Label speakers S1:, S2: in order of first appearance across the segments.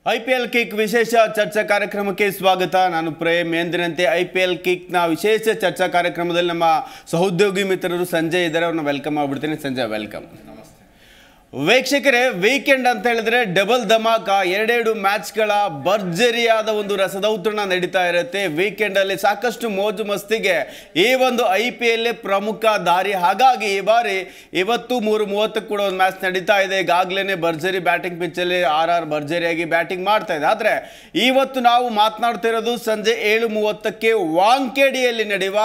S1: I P L kick ವಿಶೇಷ ಚರ್ಚಾ ಕಾರ್ಯಕ್ರಮಕ್ಕೆ ಸ್ವಾಗತ ನಾನು ಪ್ರೇಮ್ ಎಂದಿನಂತೆ ಐ ಪಿ ಎಲ್ ಕಿಕ್ನ ವಿಶೇಷ ಚರ್ಚಾ ಕಾರ್ಯಕ್ರಮದಲ್ಲಿ ನಮ್ಮ ಸಹೋದ್ಯೋಗಿ ಮಿತ್ರರು ಸಂಜಯ್ ಇದ್ದಾರೆ ಅವ್ರನ್ನ ವೆಲ್ಕಮ್ ಮಾಡ್ಬಿಡ್ತೀನಿ ಸಂಜಯ್ ವೆಲ್ಕಮ್ ವೀಕ್ಷಕರೇ ವೀಕೆಂಡ್ ಅಂತ ಹೇಳಿದ್ರೆ ಡಬಲ್ ಧಮಾಕ ಎರಡೆರಡು ಮ್ಯಾಚ್ಗಳ ಭರ್ಜರಿಯಾದ ಒಂದು ರಸದೌತಣ ನಡೀತಾ ಇರುತ್ತೆ ವೀಕೆಂಡ್ ಅಲ್ಲಿ ಸಾಕಷ್ಟು ಮೋಜು ಮಸ್ತಿಗೆ ಈ ಒಂದು ಐ ಪಿ ಎಲ್ ಪ್ರಮುಖ ದಾರಿ ಹಾಗಾಗಿ ಈ ಬಾರಿ ಇವತ್ತು ಮೂರು ಮೂವತ್ತಕ್ಕೆ ಕೂಡ ಒಂದು ಮ್ಯಾಚ್ ನಡೀತಾ ಇದೆ ಈಗಾಗಲೇ ಭರ್ಜರಿ ಬ್ಯಾಟಿಂಗ್ ಪಿಚ್ಚಲ್ಲಿ ಆರ್ ಆರ್ ಭರ್ಜರಿಯಾಗಿ ಬ್ಯಾಟಿಂಗ್ ಮಾಡ್ತಾ ಇದೆ ಆದರೆ ಇವತ್ತು ನಾವು ಮಾತನಾಡ್ತಿರೋದು ಸಂಜೆ ಏಳು ಮೂವತ್ತಕ್ಕೆ ವಾಂಕೇಡಿಯಲ್ಲಿ ನಡೆಯುವ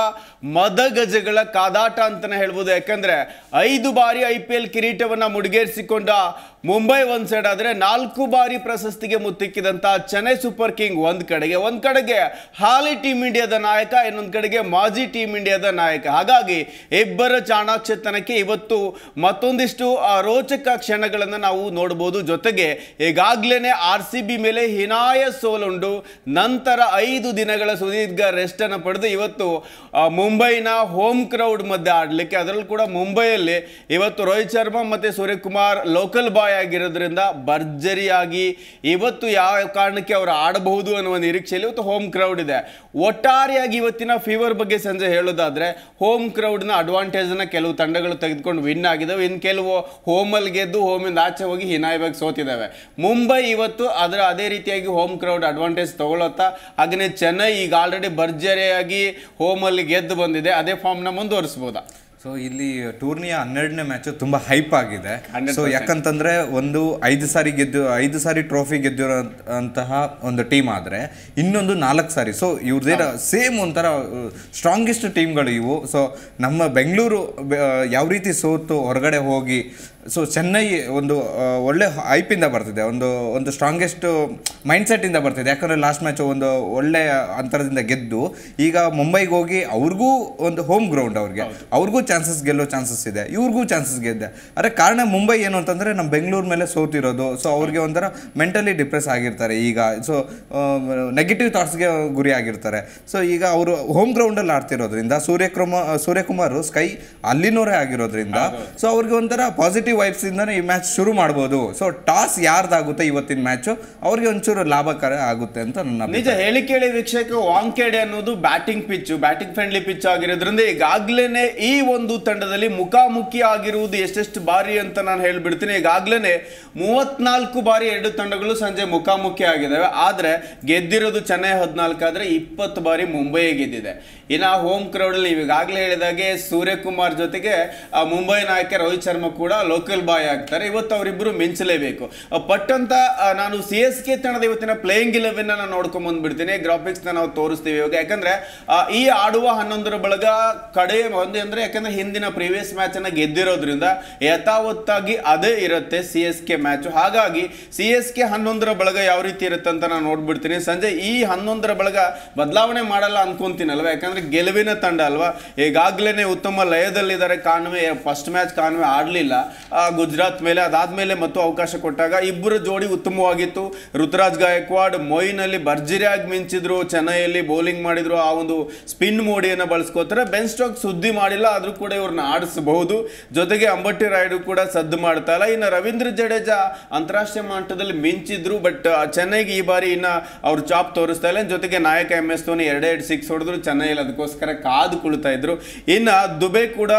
S1: ಮದಗಜಗಳ ಕಾದಾಟ ಅಂತಾನೆ ಹೇಳ್ಬೋದು ಯಾಕಂದ್ರೆ ಐದು ಬಾರಿ ಐ ಪಿ ಎಲ್ ಕಿರೀಟವನ್ನ ಮುಡಿಗೇರಿಸಿಕೊಂಡ ಮುಂಬೈ ಒಂದ್ ಸೈಡ್ ಆದ್ರೆ ನಾಲ್ಕು ಬಾರಿ ಪ್ರಶಸ್ತಿಗೆ ಮುತ್ತಿಕ್ಕಿದಂತ ಚೆನ್ನೈ ಸೂಪರ್ ಕಿಂಗ್ ಒಂದ್ ಕಡೆಗೆ ಒಂದ್ ಕಡೆಗೆ ಹಾಲಿ ಟೀಮ್ ಇಂಡಿಯಾದ ನಾಯಕ ಇನ್ನೊಂದ್ ಕಡೆಗೆ ಮಾಜಿ ಟೀಮ್ ಇಂಡಿಯಾದ ನಾಯಕ ಹಾಗಾಗಿ ಇಬ್ಬರ ಚಾಣಾಕ್ಷತನಕ್ಕೆ ಇವತ್ತು ಮತ್ತೊಂದಿಷ್ಟು ಆ, ರೋಚಕ ಕ್ಷಣಗಳನ್ನು ನಾವು ನೋಡಬಹುದು ಜೊತೆಗೆ ಈಗಾಗ್ಲೇನೆ ಆರ್ ಸಿ ಬಿ ಮೇಲೆ ಹಿನಾಯ ಸೋಲುಂಡು ನಂತರ ಐದು ದಿನಗಳ ಸುದೀರ್ಘ ರೆಸ್ಟ್ ಅನ್ನು ಪಡೆದು ಇವತ್ತು ಆ, ಮುಂಬೈನ ಹೋಮ್ ಕ್ರೌಡ್ ಮಧ್ಯೆ ಆಡ್ಲಿಕ್ಕೆ ಅದರಲ್ಲೂ ಕೂಡ ಮುಂಬೈಯಲ್ಲಿ ಇವತ್ತು ರೋಹಿತ್ ಶರ್ಮಾ ಮತ್ತೆ ಸೂರ್ಯಕುಮಾರ್ ಲೋಕಲ್ ಬಾಯ್ ಆಗಿರೋದ್ರಿಂದ ಭರ್ಜರಿಯಾಗಿ ಇವತ್ತು ಯಾವ ಕಾರಣಕ್ಕೆ ಅವರು ಆಡಬಹುದು ಅನ್ನುವ ನಿರೀಕ್ಷೆಯಲ್ಲಿ ಇವತ್ತು ಹೋಮ್ ಕ್ರೌಡ್ ಇದೆ ಒಟ್ಟಾರೆಯಾಗಿ ಇವತ್ತಿನ ಫೀವರ್ ಬಗ್ಗೆ ಸಂಜೆ ಹೇಳೋದಾದ್ರೆ ಹೋಮ್ ಕ್ರೌಡ್ನ ಅಡ್ವಾಂಟೇಜ್ನ ಕೆಲವು ತಂಡಗಳು ತೆಗೆದುಕೊಂಡು ವಿನ್ ಆಗಿದ್ದಾವೆ ಇನ್ನು ಕೆಲವು ಹೋಮಲ್ಲಿ ಗೆದ್ದು ಹೋಮಿಂದ ಆಚೆ ಹೋಗಿ ಹಿನಾಯವಾಗಿ ಸೋತಿದ್ದಾವೆ ಮುಂಬೈ ಇವತ್ತು ಅದರ ಅದೇ ರೀತಿಯಾಗಿ ಹೋಮ್ ಕ್ರೌಡ್ ಅಡ್ವಾಂಟೇಜ್ ತಗೊಳತ್ತಾ ಹಾಗೆಯೇ ಚೆನ್ನೈ ಈಗ ಆಲ್ರೆಡಿ ಭರ್ಜರಿಯಾಗಿ ಹೋಮಲ್ಲಿ ಗೆದ್ದು ಬಂದಿದೆ ಅದೇ ಫಾರ್ಮ್ನ ಮುಂದುವರಿಸ್ಬೋದಾ
S2: ಸೊ ಇಲ್ಲಿ ಟೂರ್ನಿಯ ಹನ್ನೆರಡನೇ ಮ್ಯಾಚ್ ತುಂಬಾ ಹೈಪ್ ಆಗಿದೆ
S1: 100%.
S2: ಸೊ ಯಾಕಂತಂದ್ರೆ ಒಂದು ಐದು ಸಾರಿ ಗೆದ್ದು ಐದು ಸಾರಿ ಟ್ರೋಫಿ ಗೆದ್ದಿರೋ ಅಂತಹ ಒಂದು ಟೀಮ್ ಆದ್ರೆ ಇನ್ನೊಂದು ನಾಲ್ಕು ಸಾರಿ ಸೊ ಇವ್ರದೇ ಸೇಮ್ ಒಂಥರ ಸ್ಟ್ರಾಂಗೆಸ್ಟ್ ಟೀಮ್ಗಳು ಇವು ಸೊ ನಮ್ಮ ಬೆಂಗಳೂರು ಬೆ- ಯಾವ ರೀತಿ ಸೋತು ಹೊರಗಡೆ ಹೋಗಿ ಸೊ ಚೆನ್ನೈ ಒಂದು ಆ, ಒಳ್ಳೆ ಹೈಪಿಂದ ಬರ್ತಿದೆ ಒಂದು ಒಂದು ಸ್ಟ್ರಾಂಗೆಸ್ಟ್ ಮೈಂಡ್ ಇಂದ ಬರ್ತಿದೆ ಯಾಕಂದ್ರೆ ಲಾಸ್ಟ್ ಮ್ಯಾಚ್ ಒಂದು ಒಳ್ಳೆ ಅಂತರದಿಂದ ಗೆದ್ದು ಈಗ ಮುಂಬೈಗೆ ಹೋಗಿ ಅವ್ರಿಗೂ ಒಂದು ಹೋಮ್ ಗ್ರೌಂಡ್ ಅವ್ರಿಗೆ ಅವ್ರಿಗೂ ಚಾನ್ಸಸ್ ಗೆಲ್ಲೋ ಚಾನ್ಸಸ್ ಇದೆ ಇವ್ರಿಗೂ ಚಾನ್ಸಸ್ ಗೆದ್ದೆ ಅರೆ ಕಾರಣ ಮುಂಬೈ ಏನು ಅಂತಂದ್ರೆ ನಮ್ಮ ಬೆಂಗಳೂರು ಮೇಲೆ ಸೋತಿರೋದು ಸೊ ಅವ್ರಿಗೆ ಒಂಥರ ಮೆಂಟಲಿ ಡಿಪ್ರೆಸ್ ಆಗಿರ್ತಾರೆ ಈಗ ಸೊ ನೆಗೆಟಿವ್ ಥಾಟ್ಸ್ಗೆ ಗುರಿ ಆಗಿರ್ತಾರೆ ಸೊ ಈಗ ಅವರು ಹೋಮ್ ಗ್ರೌಂಡಲ್ಲಿ ಆಡ್ತಿರೋದ್ರಿಂದ ಸೂರ್ಯಕುಮಾರ್ ಸೂರ್ಯಕುಮಾರ್ ಸ್ಕೈ ಅಲ್ಲಿನವರೇ ಆಗಿರೋದ್ರಿಂದ ಸೊ ಅವ್ರಿಗೆ ಒಂಥರ ಪಾಸಿಟಿವ್ ವೈಬ್ಸ್ ಇಂದಾನೆ ಈ ಮ್ಯಾಚ್ ಶುರು ಮಾಡ್ಬೋದು ಸೊ ಟಾಸ್ ಯಾರ್ದಾಗುತ್ತೆ ಇವತ್ತಿನ ಮ್ಯಾಚ್ ಅವ್ರಿಗೆ ಒಂಚೂರು ಲಾಭಕರ ಆಗುತ್ತೆ ಅಂತ ನನ್ನ
S1: ನಿಜ ಹೇಳಿ ಕೇಳಿ ವೀಕ್ಷಕ ವಾಂಕೇಡೆ ಅನ್ನೋದು batting pitch batting friendly pitch ಆಗಿರೋದ್ರಿಂದ ಈಗಾಗ್ಲೇನೆ ಈ ಒಂದು ತಂಡದಲ್ಲಿ ಮುಖಾಮುಖಿ ಆಗಿರುವುದು ಎಷ್ಟೆಷ್ಟು ಬಾರಿ ಅಂತ ನಾನು ಹೇಳ್ಬಿಡ್ತೀನಿ ಈಗಾಗ್ಲೇನೆ ಮೂವತ್ನಾಲ್ಕು ಬಾರಿ ಎರಡು ತಂಡಗಳು ಸಂಜೆ ಮುಖಾಮುಖಿ ಆಗಿದ್ದಾವೆ ಆದ್ರೆ ಗೆದ್ದಿರೋದು ಚೆನ್ನೈ ಹದಿನಾಲ್ಕು ಆದ್ರೆ ಇಪ್ಪತ್ತು ಬಾರಿ ಮುಂಬೈ ಗೆದ್ದಿದೆ ಇನ್ನು ಹೋಮ್ ಕ್ರೌಡ್ ಅಲ್ಲಿ ಈಗಾಗಲೇ ಹೇಳಿದಾಗೆ ಸೂರ್ಯಕುಮಾರ್ ಜೊತೆಗೆ ಆ, ಮುಂಬೈ ನಾಯಕ ರೋಹಿತ್ ಶರ್ಮಾ ಕೂಡ ಲೋಕಲ್ ಬಾಯ್ ಆಗ್ತಾರೆ ಇವತ್ತು ಅವರಿಬ್ಬರು ಮಿಂಚಲೇಬೇಕು ಆ, ಪಟ್ಟಂತ ಆ, ನಾನು ಸಿ ಎಸ್ ಕೆ ತಂಡದ ಇವತ್ತಿನ ಪ್ಲೇಯಿಂಗ್ ಇಲೆವೆನ್ ನಾನು ನೋಡ್ಕೊಂಡ್ ಬಂದ್ಬಿಡ್ತೀನಿ ಗ್ರಾಫಿಕ್ಸ್ ನಾವು ತೋರಿಸ್ತೀವಿ ಇವಾಗ ಯಾಕಂದ್ರೆ ಆ, ಈ ಆಡುವ ಹನ್ನೊಂದರ ಬಳಗ ಕಡೆ ಒಂದು ಅಂದ್ರೆ ಯಾಕಂದ್ರೆ ಹಿಂದಿನ ಪ್ರೀವಿಯಸ್ ಮ್ಯಾಚ್ ಅನ್ನ ಗೆದ್ದಿರೋದ್ರಿಂದ ಯಥಾವತ್ತಾಗಿ ಅದೇ ಇರುತ್ತೆ ಸಿ ಎಸ್ ಕೆ ಮ್ಯಾಚ್ ಹಾಗಾಗಿ ಸಿ ಎಸ್ ಕೆ ಹನ್ನೊಂದರ ಬಳಗ ಯಾವ ರೀತಿ ಇರುತ್ತೆ ಅಂತ ನಾನು ನೋಡ್ಬಿಡ್ತೀನಿ ಸಂಜೆ ಈ ಹನ್ನೊಂದರ ಬಳಗ ಬದಲಾವಣೆ ಮಾಡಲ್ಲ ಅನ್ಕೊಂತೀನಲ್ವಾ ಯಾಕಂದ್ರೆ ಗೆಲುವಿನ ತಂಡ ಅಲ್ವಾ ಈಗಾಗ್ಲೇ ಉತ್ತಮ ಲಯದಲ್ಲಿದ್ದಾರೆ ಕಾನ್ವೆ ಫಸ್ಟ್ ಮ್ಯಾಚ್ ಕಾನ್ವೆ ಆಡಲಿಲ್ಲ ಗುಜರಾತ್ ಮೇಲೆ ಅದಾದ್ಮೇಲೆ ಮತ್ತು ಅವಕಾಶ ಕೊಟ್ಟಾಗ ಇಬ್ಬರು ಜೋಡಿ ಉತ್ತಮವಾಗಿತ್ತು ಋತುರಾಜ್ ಗಾಯಕ್ವಾಡ್ ಮೊಯಿನಲ್ಲಿ ಭರ್ಜರಿಯಾಗಿ ಮಿಂಚಿದ್ರು ಚೆನ್ನೈಯಲ್ಲಿ ಬೌಲಿಂಗ್ ಮಾಡಿದ್ರು ಆ ಒಂದು ಸ್ಪಿನ್ ಮೋಡಿಯನ್ನು ಬಳಸ್ಕೋತಾರೆ ಬೆನ್ ಸ್ಟಾಕ್ ಸುದ್ದಿ ಮಾಡಿಲ್ಲ ಆದ್ರೂ ಕೂಡ ಇವ್ರನ್ನ ಆಡಿಸಬಹುದು ಜೊತೆಗೆ ಅಂಬಟ್ಟಿ ರಾಯ್ಡು ಕೂಡ ಸದ್ದು ಮಾಡ್ತಾ ಇಲ್ಲ ಇನ್ನು ರವೀಂದ್ರ ಜಡೇಜಾ ಅಂತಾರಾಷ್ಟ್ರೀಯ ಮಟ್ಟದಲ್ಲಿ ಮಿಂಚಿದ್ರು ಬಟ್ ಚೆನ್ನೈಗೆ ಈ ಬಾರಿ ಇನ್ನ ಅವ್ರು ಚಾಪ್ ತೋರಿಸ್ತಾ ಇಲ್ಲ ಜೊತೆಗೆ ನಾಯಕ ಎಂ ಎಸ್ ಧೋನಿ ಎರಡೇ ಎರಡು ಸಿಕ್ಸ್ ಹೊಡೆದ್ರು ಚೆನ್ನೈಯಲ್ಲಿ ಅದಕ್ಕೋಸ್ಕರ ಕಾದು ಕುಳಿತಾ ಇದ್ರು ಇನ್ನ ದುಬೈ ಕೂಡ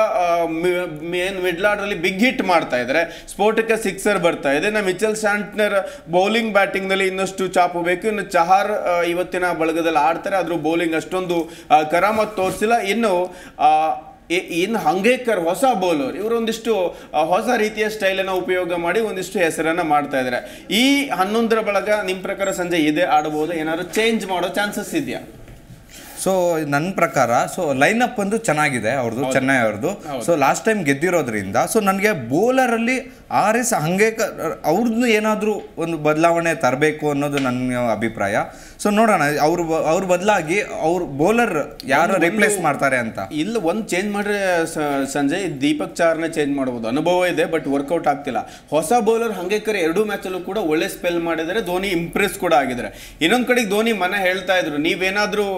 S1: main middle order big hit ಮಾಡ್ತಾ ಇದ್ದಾರೆ ಸ್ಫೋಟಕ ಸಿಕ್ಸರ್ ಬರ್ತಾ ಇದೆ ನಮ್ಮ ಮಿಚಲ್ ಶಾಂಟ್ನರ್ ಬೌಲಿಂಗ್ ಬ್ಯಾಟಿಂಗ್ ನಲ್ಲಿ ಇನ್ನಷ್ಟು ಚಾಪು ಬೇಕು ಇನ್ನು ಚಹಾರ್ ಆ, ಇವತ್ತಿನ ಬಳಗದಲ್ಲಿ ಆಡ್ತಾರೆ ಆದ್ರೂ ಬೌಲಿಂಗ್ ಅಷ್ಟೊಂದು ಆ, ಕರಾಮತ್ ತೋರಿಸಿಲ್ಲ ಇನ್ನು ಆ, ಇ- ಇನ್ನು ಹಂಗೇಕರ್ ಹೊಸ ಬೌಲರ್ ಇವರೊಂದಿಷ್ಟು ಆ, ಹೊಸ ರೀತಿಯ ಸ್ಟೈಲನ್ನು ಉಪಯೋಗ ಮಾಡಿ ಒಂದಿಷ್ಟು ಹೆಸರನ್ನ ಮಾಡ್ತಾ ಇದ್ದಾರೆ ಈ ಹನ್ನೊಂದರ ಬಳಗ ನಿಮ್ಮ ಪ್ರಕಾರ ಸಂಜೆ ಇದೆ ಆಡಬಹುದು ಏನಾದ್ರು ಚೇಂಜ್ ಮಾಡೋ ಚಾನ್ಸಸ್ ಇದೆಯಾ
S2: ಸೊ ನನ್ನ ಪ್ರಕಾರ ಸೊ ಲೈನ್ ಅಪ್ ಒಂದು ಚೆನ್ನಾಗಿದೆ ಅವ್ರದ್ದು ಚೆನ್ನೈ ಅವ್ರದ್ದು ಸೊ ಲಾಸ್ಟ್ ಟೈಮ್ ಗೆದ್ದಿರೋದ್ರಿಂದ ಸೊ ನನಗೆ ಬೌಲರಲ್ಲಿ ಆರ್ ಎಸ್ ಹಂಗೆ ಅವ್ರದ್ದು ಏನಾದರೂ ಒಂದು ಬದಲಾವಣೆ ತರಬೇಕು ಅನ್ನೋದು ನನ್ನ ಅಭಿಪ್ರಾಯ ಸೊ ನೋಡೋಣ ಅವ್ರು ಬ- ಅವ್ರ ಬದಲಾಗಿ ಅವ್ರ ಬೌಲರ್ ಯಾರು ರಿಪ್ಲೇಸ್ ಮಾಡ್ತಾರೆ ಅಂತ
S1: ಇಲ್ಲ ಒಂದು ಚೇಂಜ್ ಮಾಡ್ರೆ ಸ- ಸಂಜಯ್ ದೀಪಕ್ ಚಾರ್ನೆ ಚೇಂಜ್ ಮಾಡಬಹುದು ಅನುಭವ ಇದೆ ಬಟ್ ವರ್ಕೌಟ್ ಆಗ್ತಿಲ್ಲ ಹೊಸ ಬೌಲರ್ ಹಂಗೇಕರ್ ಎರಡು ಮ್ಯಾಚಲ್ಲೂ ಕೂಡ ಒಳ್ಳೆ ಸ್ಪೆಲ್ ಮಾಡಿದರೆ ಧೋನಿ ಇಂಪ್ರೆಸ್ ಕೂಡ ಆಗಿದ್ದಾರೆ ಇನ್ನೊಂದ್ ಕಡೆಗೆ ಧೋನಿ ಮನೆ ಹೇಳ್ತಾ ಇದ್ರು ನೀವೇನಾದ್ರೂ ಆ,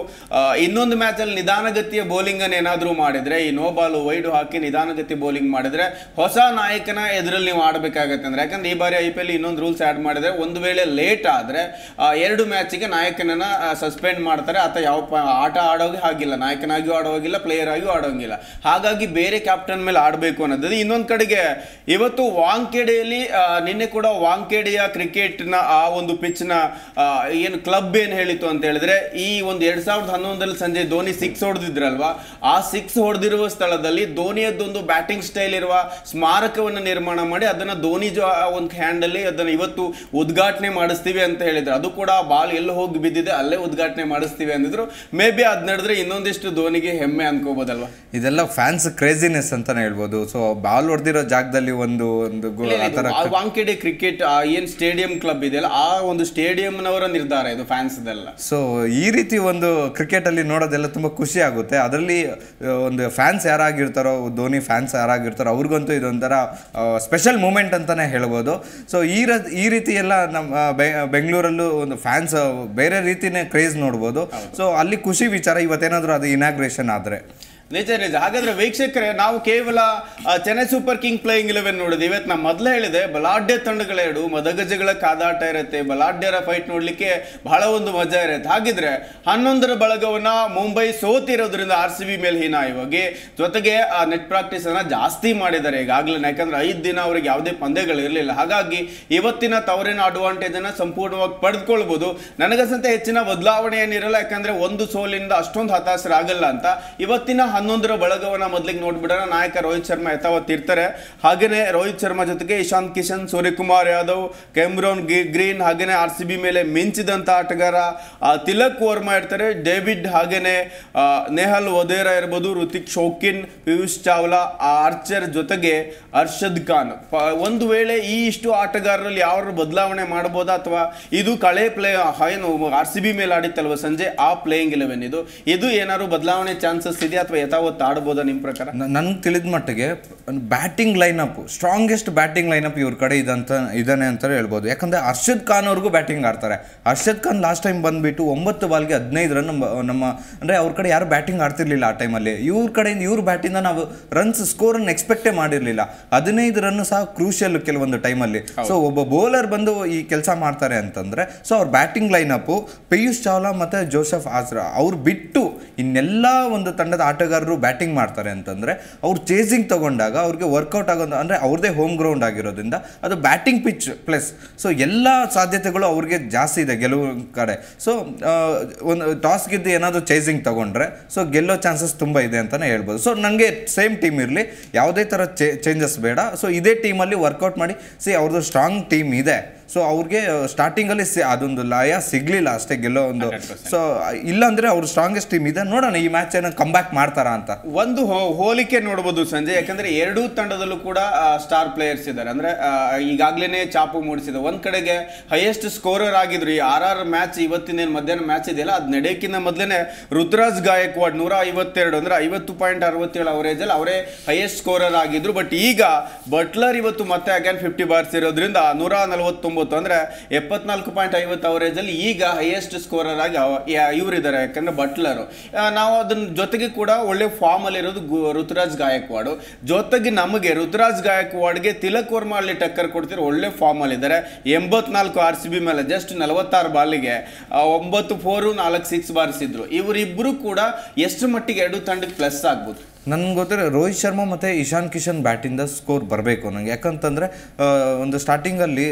S1: ಇನ್ನೊಂದು ಮ್ಯಾಚ್ ಅಲ್ಲಿ ನಿಧಾನಗತಿಯ ಬೌಲಿಂಗ್ ಅನ್ನು ಏನಾದ್ರೂ ಮಾಡಿದ್ರೆ ಈ ನೋ ಬಾಲ್ ವೈಡ್ ಹಾಕಿ ನಿಧಾನಗತಿ ಬೌಲಿಂಗ್ ಮಾಡಿದ್ರೆ ಹೊಸ ನಾಯಕನ ಎದುರಲ್ಲಿ ನೀವು ಆಡಬೇಕಾಗತ್ತೆ ಅಂದ್ರೆ ಯಾಕಂದ್ರೆ ಈ ಬಾರಿ ಐ ಪಿ ಎಲ್ ಇನ್ನೊಂದು ರೂಲ್ಸ್ ಆಡ್ ಮಾಡಿದ್ರೆ ಒಂದು ವೇಳೆ ಲೇಟ್ ಆದ್ರೆ ಆ, ಎರಡು ಮ್ಯಾಚಿಗೆ ನಾಯಕನನ್ನ ಸಸ್ಪೆಂಡ್ ಮಾಡ್ತಾರೆ ಅಥವಾ ಯಾವ ಪ- ಆಟ ಆಡೋಗೆ ಹಾಗಿಲ್ಲ ನಾಯಕನಾಗಿಯೂ ಆಡೋಗಿಲ್ಲ ಪ್ಲೇಯರ್ ಆಗಿಯೂ ಆಡೋಂಗಿಲ್ಲ ಹಾಗಾಗಿ ಬೇರೆ ಕ್ಯಾಪ್ಟನ್ ಮೇಲೆ ಆಡಬೇಕು ಅನ್ನೋದು ಇನ್ನೊಂದು ಕಡೆಗೆ ಇವತ್ತು ವಾಂಖೇಡೆಯಲ್ಲಿ ಆ, ನಿನ್ನೆ ಕೂಡ ವಾಂಖೇಡೆಯ ಕ್ರಿಕೆಟ್ನ ಆ ಒಂದು ಪಿಚ್ನ ಏನು ಕ್ಲಬ್ ಏನು ಹೇಳಿತು ಅಂತ ಹೇಳಿದ್ರೆ ಈ ಒಂದು ಎರಡ್ ಸಾವಿರದ ಹನ್ನೊಂದರಲ್ಲಿ ಸಂಜೆ ಧೋನಿ ಸಿಕ್ಸ್ ಹೊಡೆದಿದ್ರಲ್ವಾ ಆ ಸಿಕ್ಸ್ ಹೊಡೆದಿರುವ ಸ್ಥಳದಲ್ಲಿ ಧೋನಿಯದ್ದೊಂದು ಬ್ಯಾಟಿಂಗ್ ಸ್ಟೈಲ್ ಇರುವ ಸ್ಮಾರಕವನ್ನು ನಿರ್ಮಾಣ ಮಾಡಿ ಅದನ್ನ ಧೋನಿ ಜೊ ಒಂದು ಹ್ಯಾಂಡಲ್ಲಿ ಅದನ್ನ ಇವತ್ತು ಉದ್ಘಾಟನೆ ಮಾಡಿಸ್ತೀವಿ ಅಂತ ಹೇಳಿದ್ರು ಅದು ಕೂಡ ಬಾಲ್ ಎಲ್ಲಿ ಹೋಗಿ ಬಿದ್ದಿದೆ ಅಲ್ಲೇ ಉದ್ಘಾಟನೆ ಮಾಡಿಸ್ತೀವಿ ಅಂದಿದ್ರು ಮೇ ಬಿ ಅದ್ ನಡೆದ್ರೆ ಇನ್ನೊಂದಿಷ್ಟು ಧೋನಿಗೆ ಹೆಮ್ಮೆ ಅನ್ಕೋಬೋದಲ್ವಾ
S2: ಇದೆಲ್ಲ ಫ್ಯಾನ್ಸ್ ಕ್ರೇಜಿನೆಸ್ ಅಂತಾನೆ ಹೇಳ್ಬೋದು ಸೊ ಬಾಲ್ ಹೊಡೆದಿರೋ ಜಾಗದಲ್ಲಿ ಒಂದು ಒಂದು ಗೋ- ಆ ಥರ
S1: ಆ ವಾಂಖೇಡೆ ಕ್ರಿಕೆಟ್ ಏನ್ ಸ್ಟೇಡಿಯಂ ಕ್ಲಬ್ ಇದೆಯಲ್ಲ ಆ ಒಂದು ಸ್ಟೇಡಿಯಂನವರ ನಿರ್ಧಾರ ಇದು ಫ್ಯಾನ್ಸ್ ಇದೆಲ್ಲ
S2: ಸೊ ಈ ರೀತಿ ಒಂದು ಕ್ರಿಕೆಟ್ ಅಲ್ಲಿ ನೋಡೋದೆಲ್ಲ ತುಂಬಾ ಖುಷಿ ಆಗುತ್ತೆ ಅದರಲ್ಲಿ ಒಂದು ಫ್ಯಾನ್ಸ್ ಯಾರಾಗಿರ್ತಾರೋ ಧೋನಿ ಫ್ಯಾನ್ಸ್ ಯಾರಾಗಿರ್ತಾರೋ ಅವ್ರಿಗಂತೂ ಇದೊಂಥರ ಸ್ಪೆಷಲ್ ಮೂಮೆಂಟ್ ಅಂತಾನೆ ಹೇಳ್ಬೋದು ಸೊ ಈ ರ- ಈ ರೀತಿ ಎಲ್ಲ ನಮ್ಮ ಆ, ಬೆ- ಬೆಂಗಳೂರಲ್ಲೂ ಒಂದು ಫ್ಯಾನ್ಸ್ ಬೇರೆ ರೀತಿನೇ ಕ್ರೇಜ್ ನೋಡ್ಬೋದು ಸೊ ಅಲ್ಲಿ ಖುಷಿ ವಿಚಾರ ಇವತ್ತೇನಾದ್ರೂ ಅದು ಇನಾಗ್ರೇಷನ್ ಆದ್ರೆ
S1: ನಿಜ ನಿಜ ಹಾಗಾದ್ರೆ ವೀಕ್ಷಕರೇ ನಾವು ಕೇವಲ ಆ, Chennai super king playing eleven ನೋಡಿದ್ವಿ ಇವತ್ತು ನಾ ಮೊದಲೇ ಹೇಳಿದೆ ಬಲಾಢ್ಯ ತಂಡಗಳೆರಡು ಮದಗಜಗಳ ಕಾದಾಟ ಇರುತ್ತೆ ಬಲಾಢ್ಯರ ಫೈಟ್ ನೋಡ್ಲಿಕ್ಕೆ ಬಹಳ ಒಂದು ಮಜಾ ಇರುತ್ತೆ ಹಾಗಿದ್ರೆ ಹನ್ನೊಂದರ ಬಳಗವನ್ನ ಮುಂಬೈ ಸೋತಿರೋದ್ರಿಂದ ಆರ್ ಸಿ ಬಿ ಮೇಲೆ ಹೀನಾಯವಾಗಿ ಜೊತೆಗೆ ಆ ನೆಟ್ ಪ್ರಾಕ್ಟೀಸ್ ಅನ್ನ ಜಾಸ್ತಿ ಮಾಡಿದ್ದಾರೆ ಈಗಾಗಲೇ ಯಾಕಂದ್ರೆ ಐದು ದಿನ ಅವ್ರಿಗೆ ಯಾವುದೇ ಪಂದ್ಯಗಳು ಇರಲಿಲ್ಲ ಹಾಗಾಗಿ ಇವತ್ತಿನ ತವರಿನ ಅಡ್ವಾಂಟೇಜ್ ಅನ್ನ ಸಂಪೂರ್ಣವಾಗಿ ಪಡೆದುಕೊಳ್ಬಹುದು ನನಗಸಂತೆ ಹೆಚ್ಚಿನ ಬದಲಾವಣೆ ಏನಿರಲ್ಲ ಯಾಕಂದ್ರೆ ಒಂದು ಸೋಲಿಂದ ಅಷ್ಟೊಂದು ಹತಾಶರಾಗಲ್ಲ ಅಂತ ಇವತ್ತಿನ ಹನ್ನೊಂದರ ಬಳಗವನ್ನ ಮೊದಲಿಗೆ ನೋಡ್ಬಿಡೋಣ ನಾಯಕ ರೋಹಿತ್ ಶರ್ಮಾ ಯಥಾವತ್ ಇರ್ತಾರೆ ಹಾಗೇನೆ ರೋಹಿತ್ ಶರ್ಮಾ ಜೊತೆಗೆ ಇಶಾಂತ್ ಕಿಶನ್ ಸೂರ್ಯಕುಮಾರ್ ಯಾದವ್ ಕೆಮ್ರೋನ್ ಗಿ- ಗ್ರೀನ್ ಹಾಗೇನೆ ಆರ್ ಸಿ ಬಿ ಮೇಲೆ ಮಿಂಚಿದಂತ ಆಟಗಾರ ಆ, ತಿಲಕ್ ವರ್ಮಾ ಇರ್ತಾರೆ ಡೇವಿಡ್ ಹಾಗೇನೆ ಆ, ನೆಹಲ್ ವದೇರಾ ಇರ್ಬೋದು ಋತಿಕ್ ಶೋಕಿನ್ ಪಿಯೂಷ್ ಚಾವ್ಲಾ ಆ ಆರ್ಚರ್ ಜೊತೆಗೆ ಅರ್ಷದ್ ಖಾನ್ ಪ- ಒಂದು ವೇಳೆ ಈ ಇಷ್ಟು ಆಟಗಾರರಲ್ಲಿ ಯಾವ ಬದಲಾವಣೆ ಮಾಡಬಹುದಾ ಅಥವಾ ಇದು ಕಳೆ ಪ್ಲೇ ಏನು ಆರ್ ಸಿ ಬಿ ಮೇಲೆ ಆಡಿತ್ತಲ್ವ ಸಂಜೆ ಆ ಪ್ಲೇಯಿಂಗ್ ಇಲೆವೆನ್ ಇದು ಇದು ಏನಾದ್ರು ಬದಲಾವಣೆ ಚಾನ್ಸಸ್ ಇದೆಯಾ ಅಥವಾ ಯಥಾವತ್ ಆಡ್ಬೋದಾ ನಿಮ್ಮ ಪ್ರಕಾರ
S2: ನನ್ಗೆ ತಿಳಿದ ಮಟ್ಟಿಗೆ batting lineup strongest batting lineup ಇವ್ರ ಕಡೆ ಇದಂತ ಇದಾನೆ ಅಂತ ಹೇಳ್ಬೋದು ಯಾಕಂದ್ರೆ ಅರ್ಷದ್ ಖಾನ್ ಅವ್ರಿಗೂ ಬ್ಯಾಟಿಂಗ್ ಆಡ್ತಾರೆ ಅರ್ಷದ್ ಖಾನ್ ಲಾಸ್ಟ್ ಟೈಮ್ ಬಂದ್ಬಿಟ್ಟು ಒಂಬತ್ತು ಬಾಲ್ಗೆ ಹದಿನೈದು ರನ್ ನಮ್ಮ ಅಂದರೆ ಅವ್ರ ಕಡೆ ಯಾರು ಬ್ಯಾಟಿಂಗ್ ಆಡ್ತಿರ್ಲಿಲ್ಲ ಆ ಟೈಮಲ್ಲಿ ಇವ್ರ ಕಡೆಯಿಂದ ಇವ್ರ ಬ್ಯಾಟಿಂದ ನಾವು ರನ್ಸ್ ಸ್ಕೋರನ್ನು ಎಕ್ಸ್ಪೆಕ್ಟೇ ಮಾಡಿರಲಿಲ್ಲ ಹದಿನೈದು ರನ್ ಸಹ ಕ್ರೂಷಿಯಲ್ ಕೆಲವೊಂದು ಟೈಮಲ್ಲಿ ಸೊ ಒಬ್ಬ ಬೌಲರ್ ಬಂದು ಈ ಕೆಲಸ ಮಾಡ್ತಾರೆ ಅಂತಂದ್ರೆ ಸೊ ಅವ್ರ ಬ್ಯಾಟಿಂಗ್ ಲೈನಪ್ಪು ಪಿಯೂಷ್ ಚಾವ್ಲಾ ಮತ್ತು ಜೋಸೆಫ್ ಆಸ್ರಾ ಅವ್ರು ಬಿಟ್ಟು ಇನ್ನೆಲ್ಲ ಒಂದು ತಂಡದ ಆಟಗಾರರು ಬ್ಯಾಟಿಂಗ್ ಮಾಡ್ತಾರೆ ಅಂತಂದ್ರೆ ಅವ್ರು ಚೇಸಿಂಗ್ ತಗೊಂಡಾಗ ಅವ್ರಿಗೆ ವರ್ಕೌಟ್ ಆಗೋದು ಅಂದರೆ ಅವ್ರದೇ ಹೋಮ್ ಗ್ರೌಂಡ್ ಆಗಿರೋದ್ರಿಂದ ಅದು ಬ್ಯಾಟಿಂಗ್ ಪಿಚ್ ಪ್ಲಸ್ ಸೊ ಎಲ್ಲ ಸಾಧ್ಯತೆಗಳು ಅವ್ರಿಗೆ ಜಾಸ್ತಿ ಇದೆ ಗೆಲುವು ಕಡೆ ಸೊ ಒಂದು ಟಾಸ್ ಗೆದ್ದು ಏನಾದರೂ ಚೇಸಿಂಗ್ ತಗೊಂಡ್ರೆ ಸೊ ಗೆಲ್ಲೋ ಚಾನ್ಸಸ್ ತುಂಬ ಇದೆ ಅಂತಲೇ ಹೇಳ್ಬೋದು ಸೊ ನನಗೆ ಸೇಮ್ ಟೀಮ್ ಇರಲಿ ಯಾವುದೇ ಥರ ಚೇಂಜಸ್ ಬೇಡ ಸೊ ಇದೇ ಟೀಮಲ್ಲಿ ವರ್ಕೌಟ್ ಮಾಡಿ ಸಿ ಅವ್ರದ್ದು ಸ್ಟ್ರಾಂಗ್ ಟೀಮ್ ಇದೆ ಸೊ ಅವ್ರಿಗೆ ಸ್ಟಾರ್ಟಿಂಗಲ್ಲಿ ಸಿ ಅದೊಂದು ಲಯ ಸಿಗ್ಲಿಲ್ಲ ಅಷ್ಟೇ ಗೆಲ್ಲೋ ಒಂದು ಸೊ ಇಲ್ಲಾಂದ್ರೆ ಅವ್ರ ಸ್ಟ್ರಾಂಗೆಸ್ಟ್ ಟೀಮ್ ಇದೆ ನೋಡೋಣ ಈ ಮ್ಯಾಚ್ ಏನೋ ಕಮ್ ಬ್ಯಾಕ್ ಮಾಡ್ತಾರಾ ಅಂತ
S1: ಒಂದು ಹೋ- ಹೋಲಿಕೆ ನೋಡಬಹುದು ಸಂಜೆ ಯಾಕಂದ್ರೆ ಎರಡೂ ತಂಡದಲ್ಲೂ ಕೂಡ ಸ್ಟಾರ್ ಪ್ಲೇಯರ್ಸ್ ಇದ್ದಾರೆ ಅಂದ್ರೆ ಈಗಾಗಲೇ ಚಾಪು ಮೂಡಿಸಿದೆ ಒಂದ್ ಕಡೆಗೆ ಹೈಯೆಸ್ಟ್ ಸ್ಕೋರರ್ ಆಗಿದ್ರು ಈ ಆರ್ ಆರ್ ಮ್ಯಾಚ್ ಇವತ್ತಿನ ಏನ್ ಮಧ್ಯಾಹ್ನ ಮ್ಯಾಚ್ ಇದೆಯಲ್ಲ ಅದ್ ನಡೆಯಕ್ಕಿಂತ ಮೊದಲೇ ರುದ್ರಾಜ್ ಗಾಯಕ್ವಾಡ್ ನೂರ ಐವತ್ತೆರಡು ಅಂದ್ರೆ ಐವತ್ತು ಪಾಯಿಂಟ್ ಅರವತ್ತೇಳು ಅವರೇಜ್ ಅಲ್ಲಿ ಅವರೇ ಹೈಯೆಸ್ಟ್ ಸ್ಕೋರರ್ ಆಗಿದ್ರು ಬಟ್ ಈಗ ಬಟ್ಲರ್ ಇವತ್ತು ಮತ್ತೆ ಅಗೇನ್ ಫಿಫ್ಟಿ ಬಾರ್ಸ್ ಇರೋದ್ರಿಂದ ನೂರ ನಲವತ್ತೊಂಬತ್ತು ಅಂದ್ರೆ ಎಪ್ಪತ್ನಾಲ್ಕು ಪಾಯಿಂಟ್ ಐವತ್ತು ಅವರೇಜ್ ಅಲ್ಲಿ ಈಗ ಹೈಯೆಸ್ಟ್ ಸ್ಕೋರರ್ ಆಗಿ ಇವರಿದ್ದಾರೆ ಯಾಕಂದ್ರೆ ಬಟ್ಲರ್ ನಾವು ಅದನ್ನ ಜೊತೆಗೆ ಕೂಡ ಒಳ್ಳೆ ಫಾರ್ಮ್ ಅಲ್ಲಿ ಇರೋದು ಗು- ಋತುರಾಜ್ ಗಾಯಕ್ವಾಡ್ ಜೊತೆಗೆ ನಮಗೆ ಋತುರಾಜ್ ಗಾಯಕ್ವಾಡ್ಗೆ ತಿಲಕ್ ವರ್ಮಾ ಅಲ್ಲಿ ಟಕ್ಕರ್ ಕೊಡ್ತಿರೋ ಒಳ್ಳೆ ಫಾರ್ಮ್ ಅಲ್ಲಿ ಇದ್ದಾರೆ ಎಂಬತ್ನಾಲ್ಕು ಆರ್ ಸಿ ಬಿ ಮೇಲೆ ಜಸ್ಟ್ ನಲವತ್ತಾರು ಬಾಲಿಗೆ ಆ, ಒಂಬತ್ತು ಫೋರು ನಾಲ್ಕು ಸಿಕ್ಸ್ ಬಾರಿಸಿದ್ರು ಇವರಿಬ್ರು ಕೂಡ ಎಷ್ಟು ಮಟ್ಟಿಗೆ ಎರಡು ತಂಡಕ್ಕೆ ಪ್ಲಸ್ ಆಗ್ಬೋದು
S2: ನನ್ಗೆ ಗೊತ್ತಿರೋ ರೋಹಿತ್ ಶರ್ಮಾ ಮತ್ತು ಇಶಾನ್ ಕಿಶನ್ ಬ್ಯಾಟಿಂದ ಸ್ಕೋರ್ ಬರಬೇಕು ನನಗೆ ಯಾಕಂತಂದರೆ ಒಂದು ಸ್ಟಾರ್ಟಿಂಗಲ್ಲಿ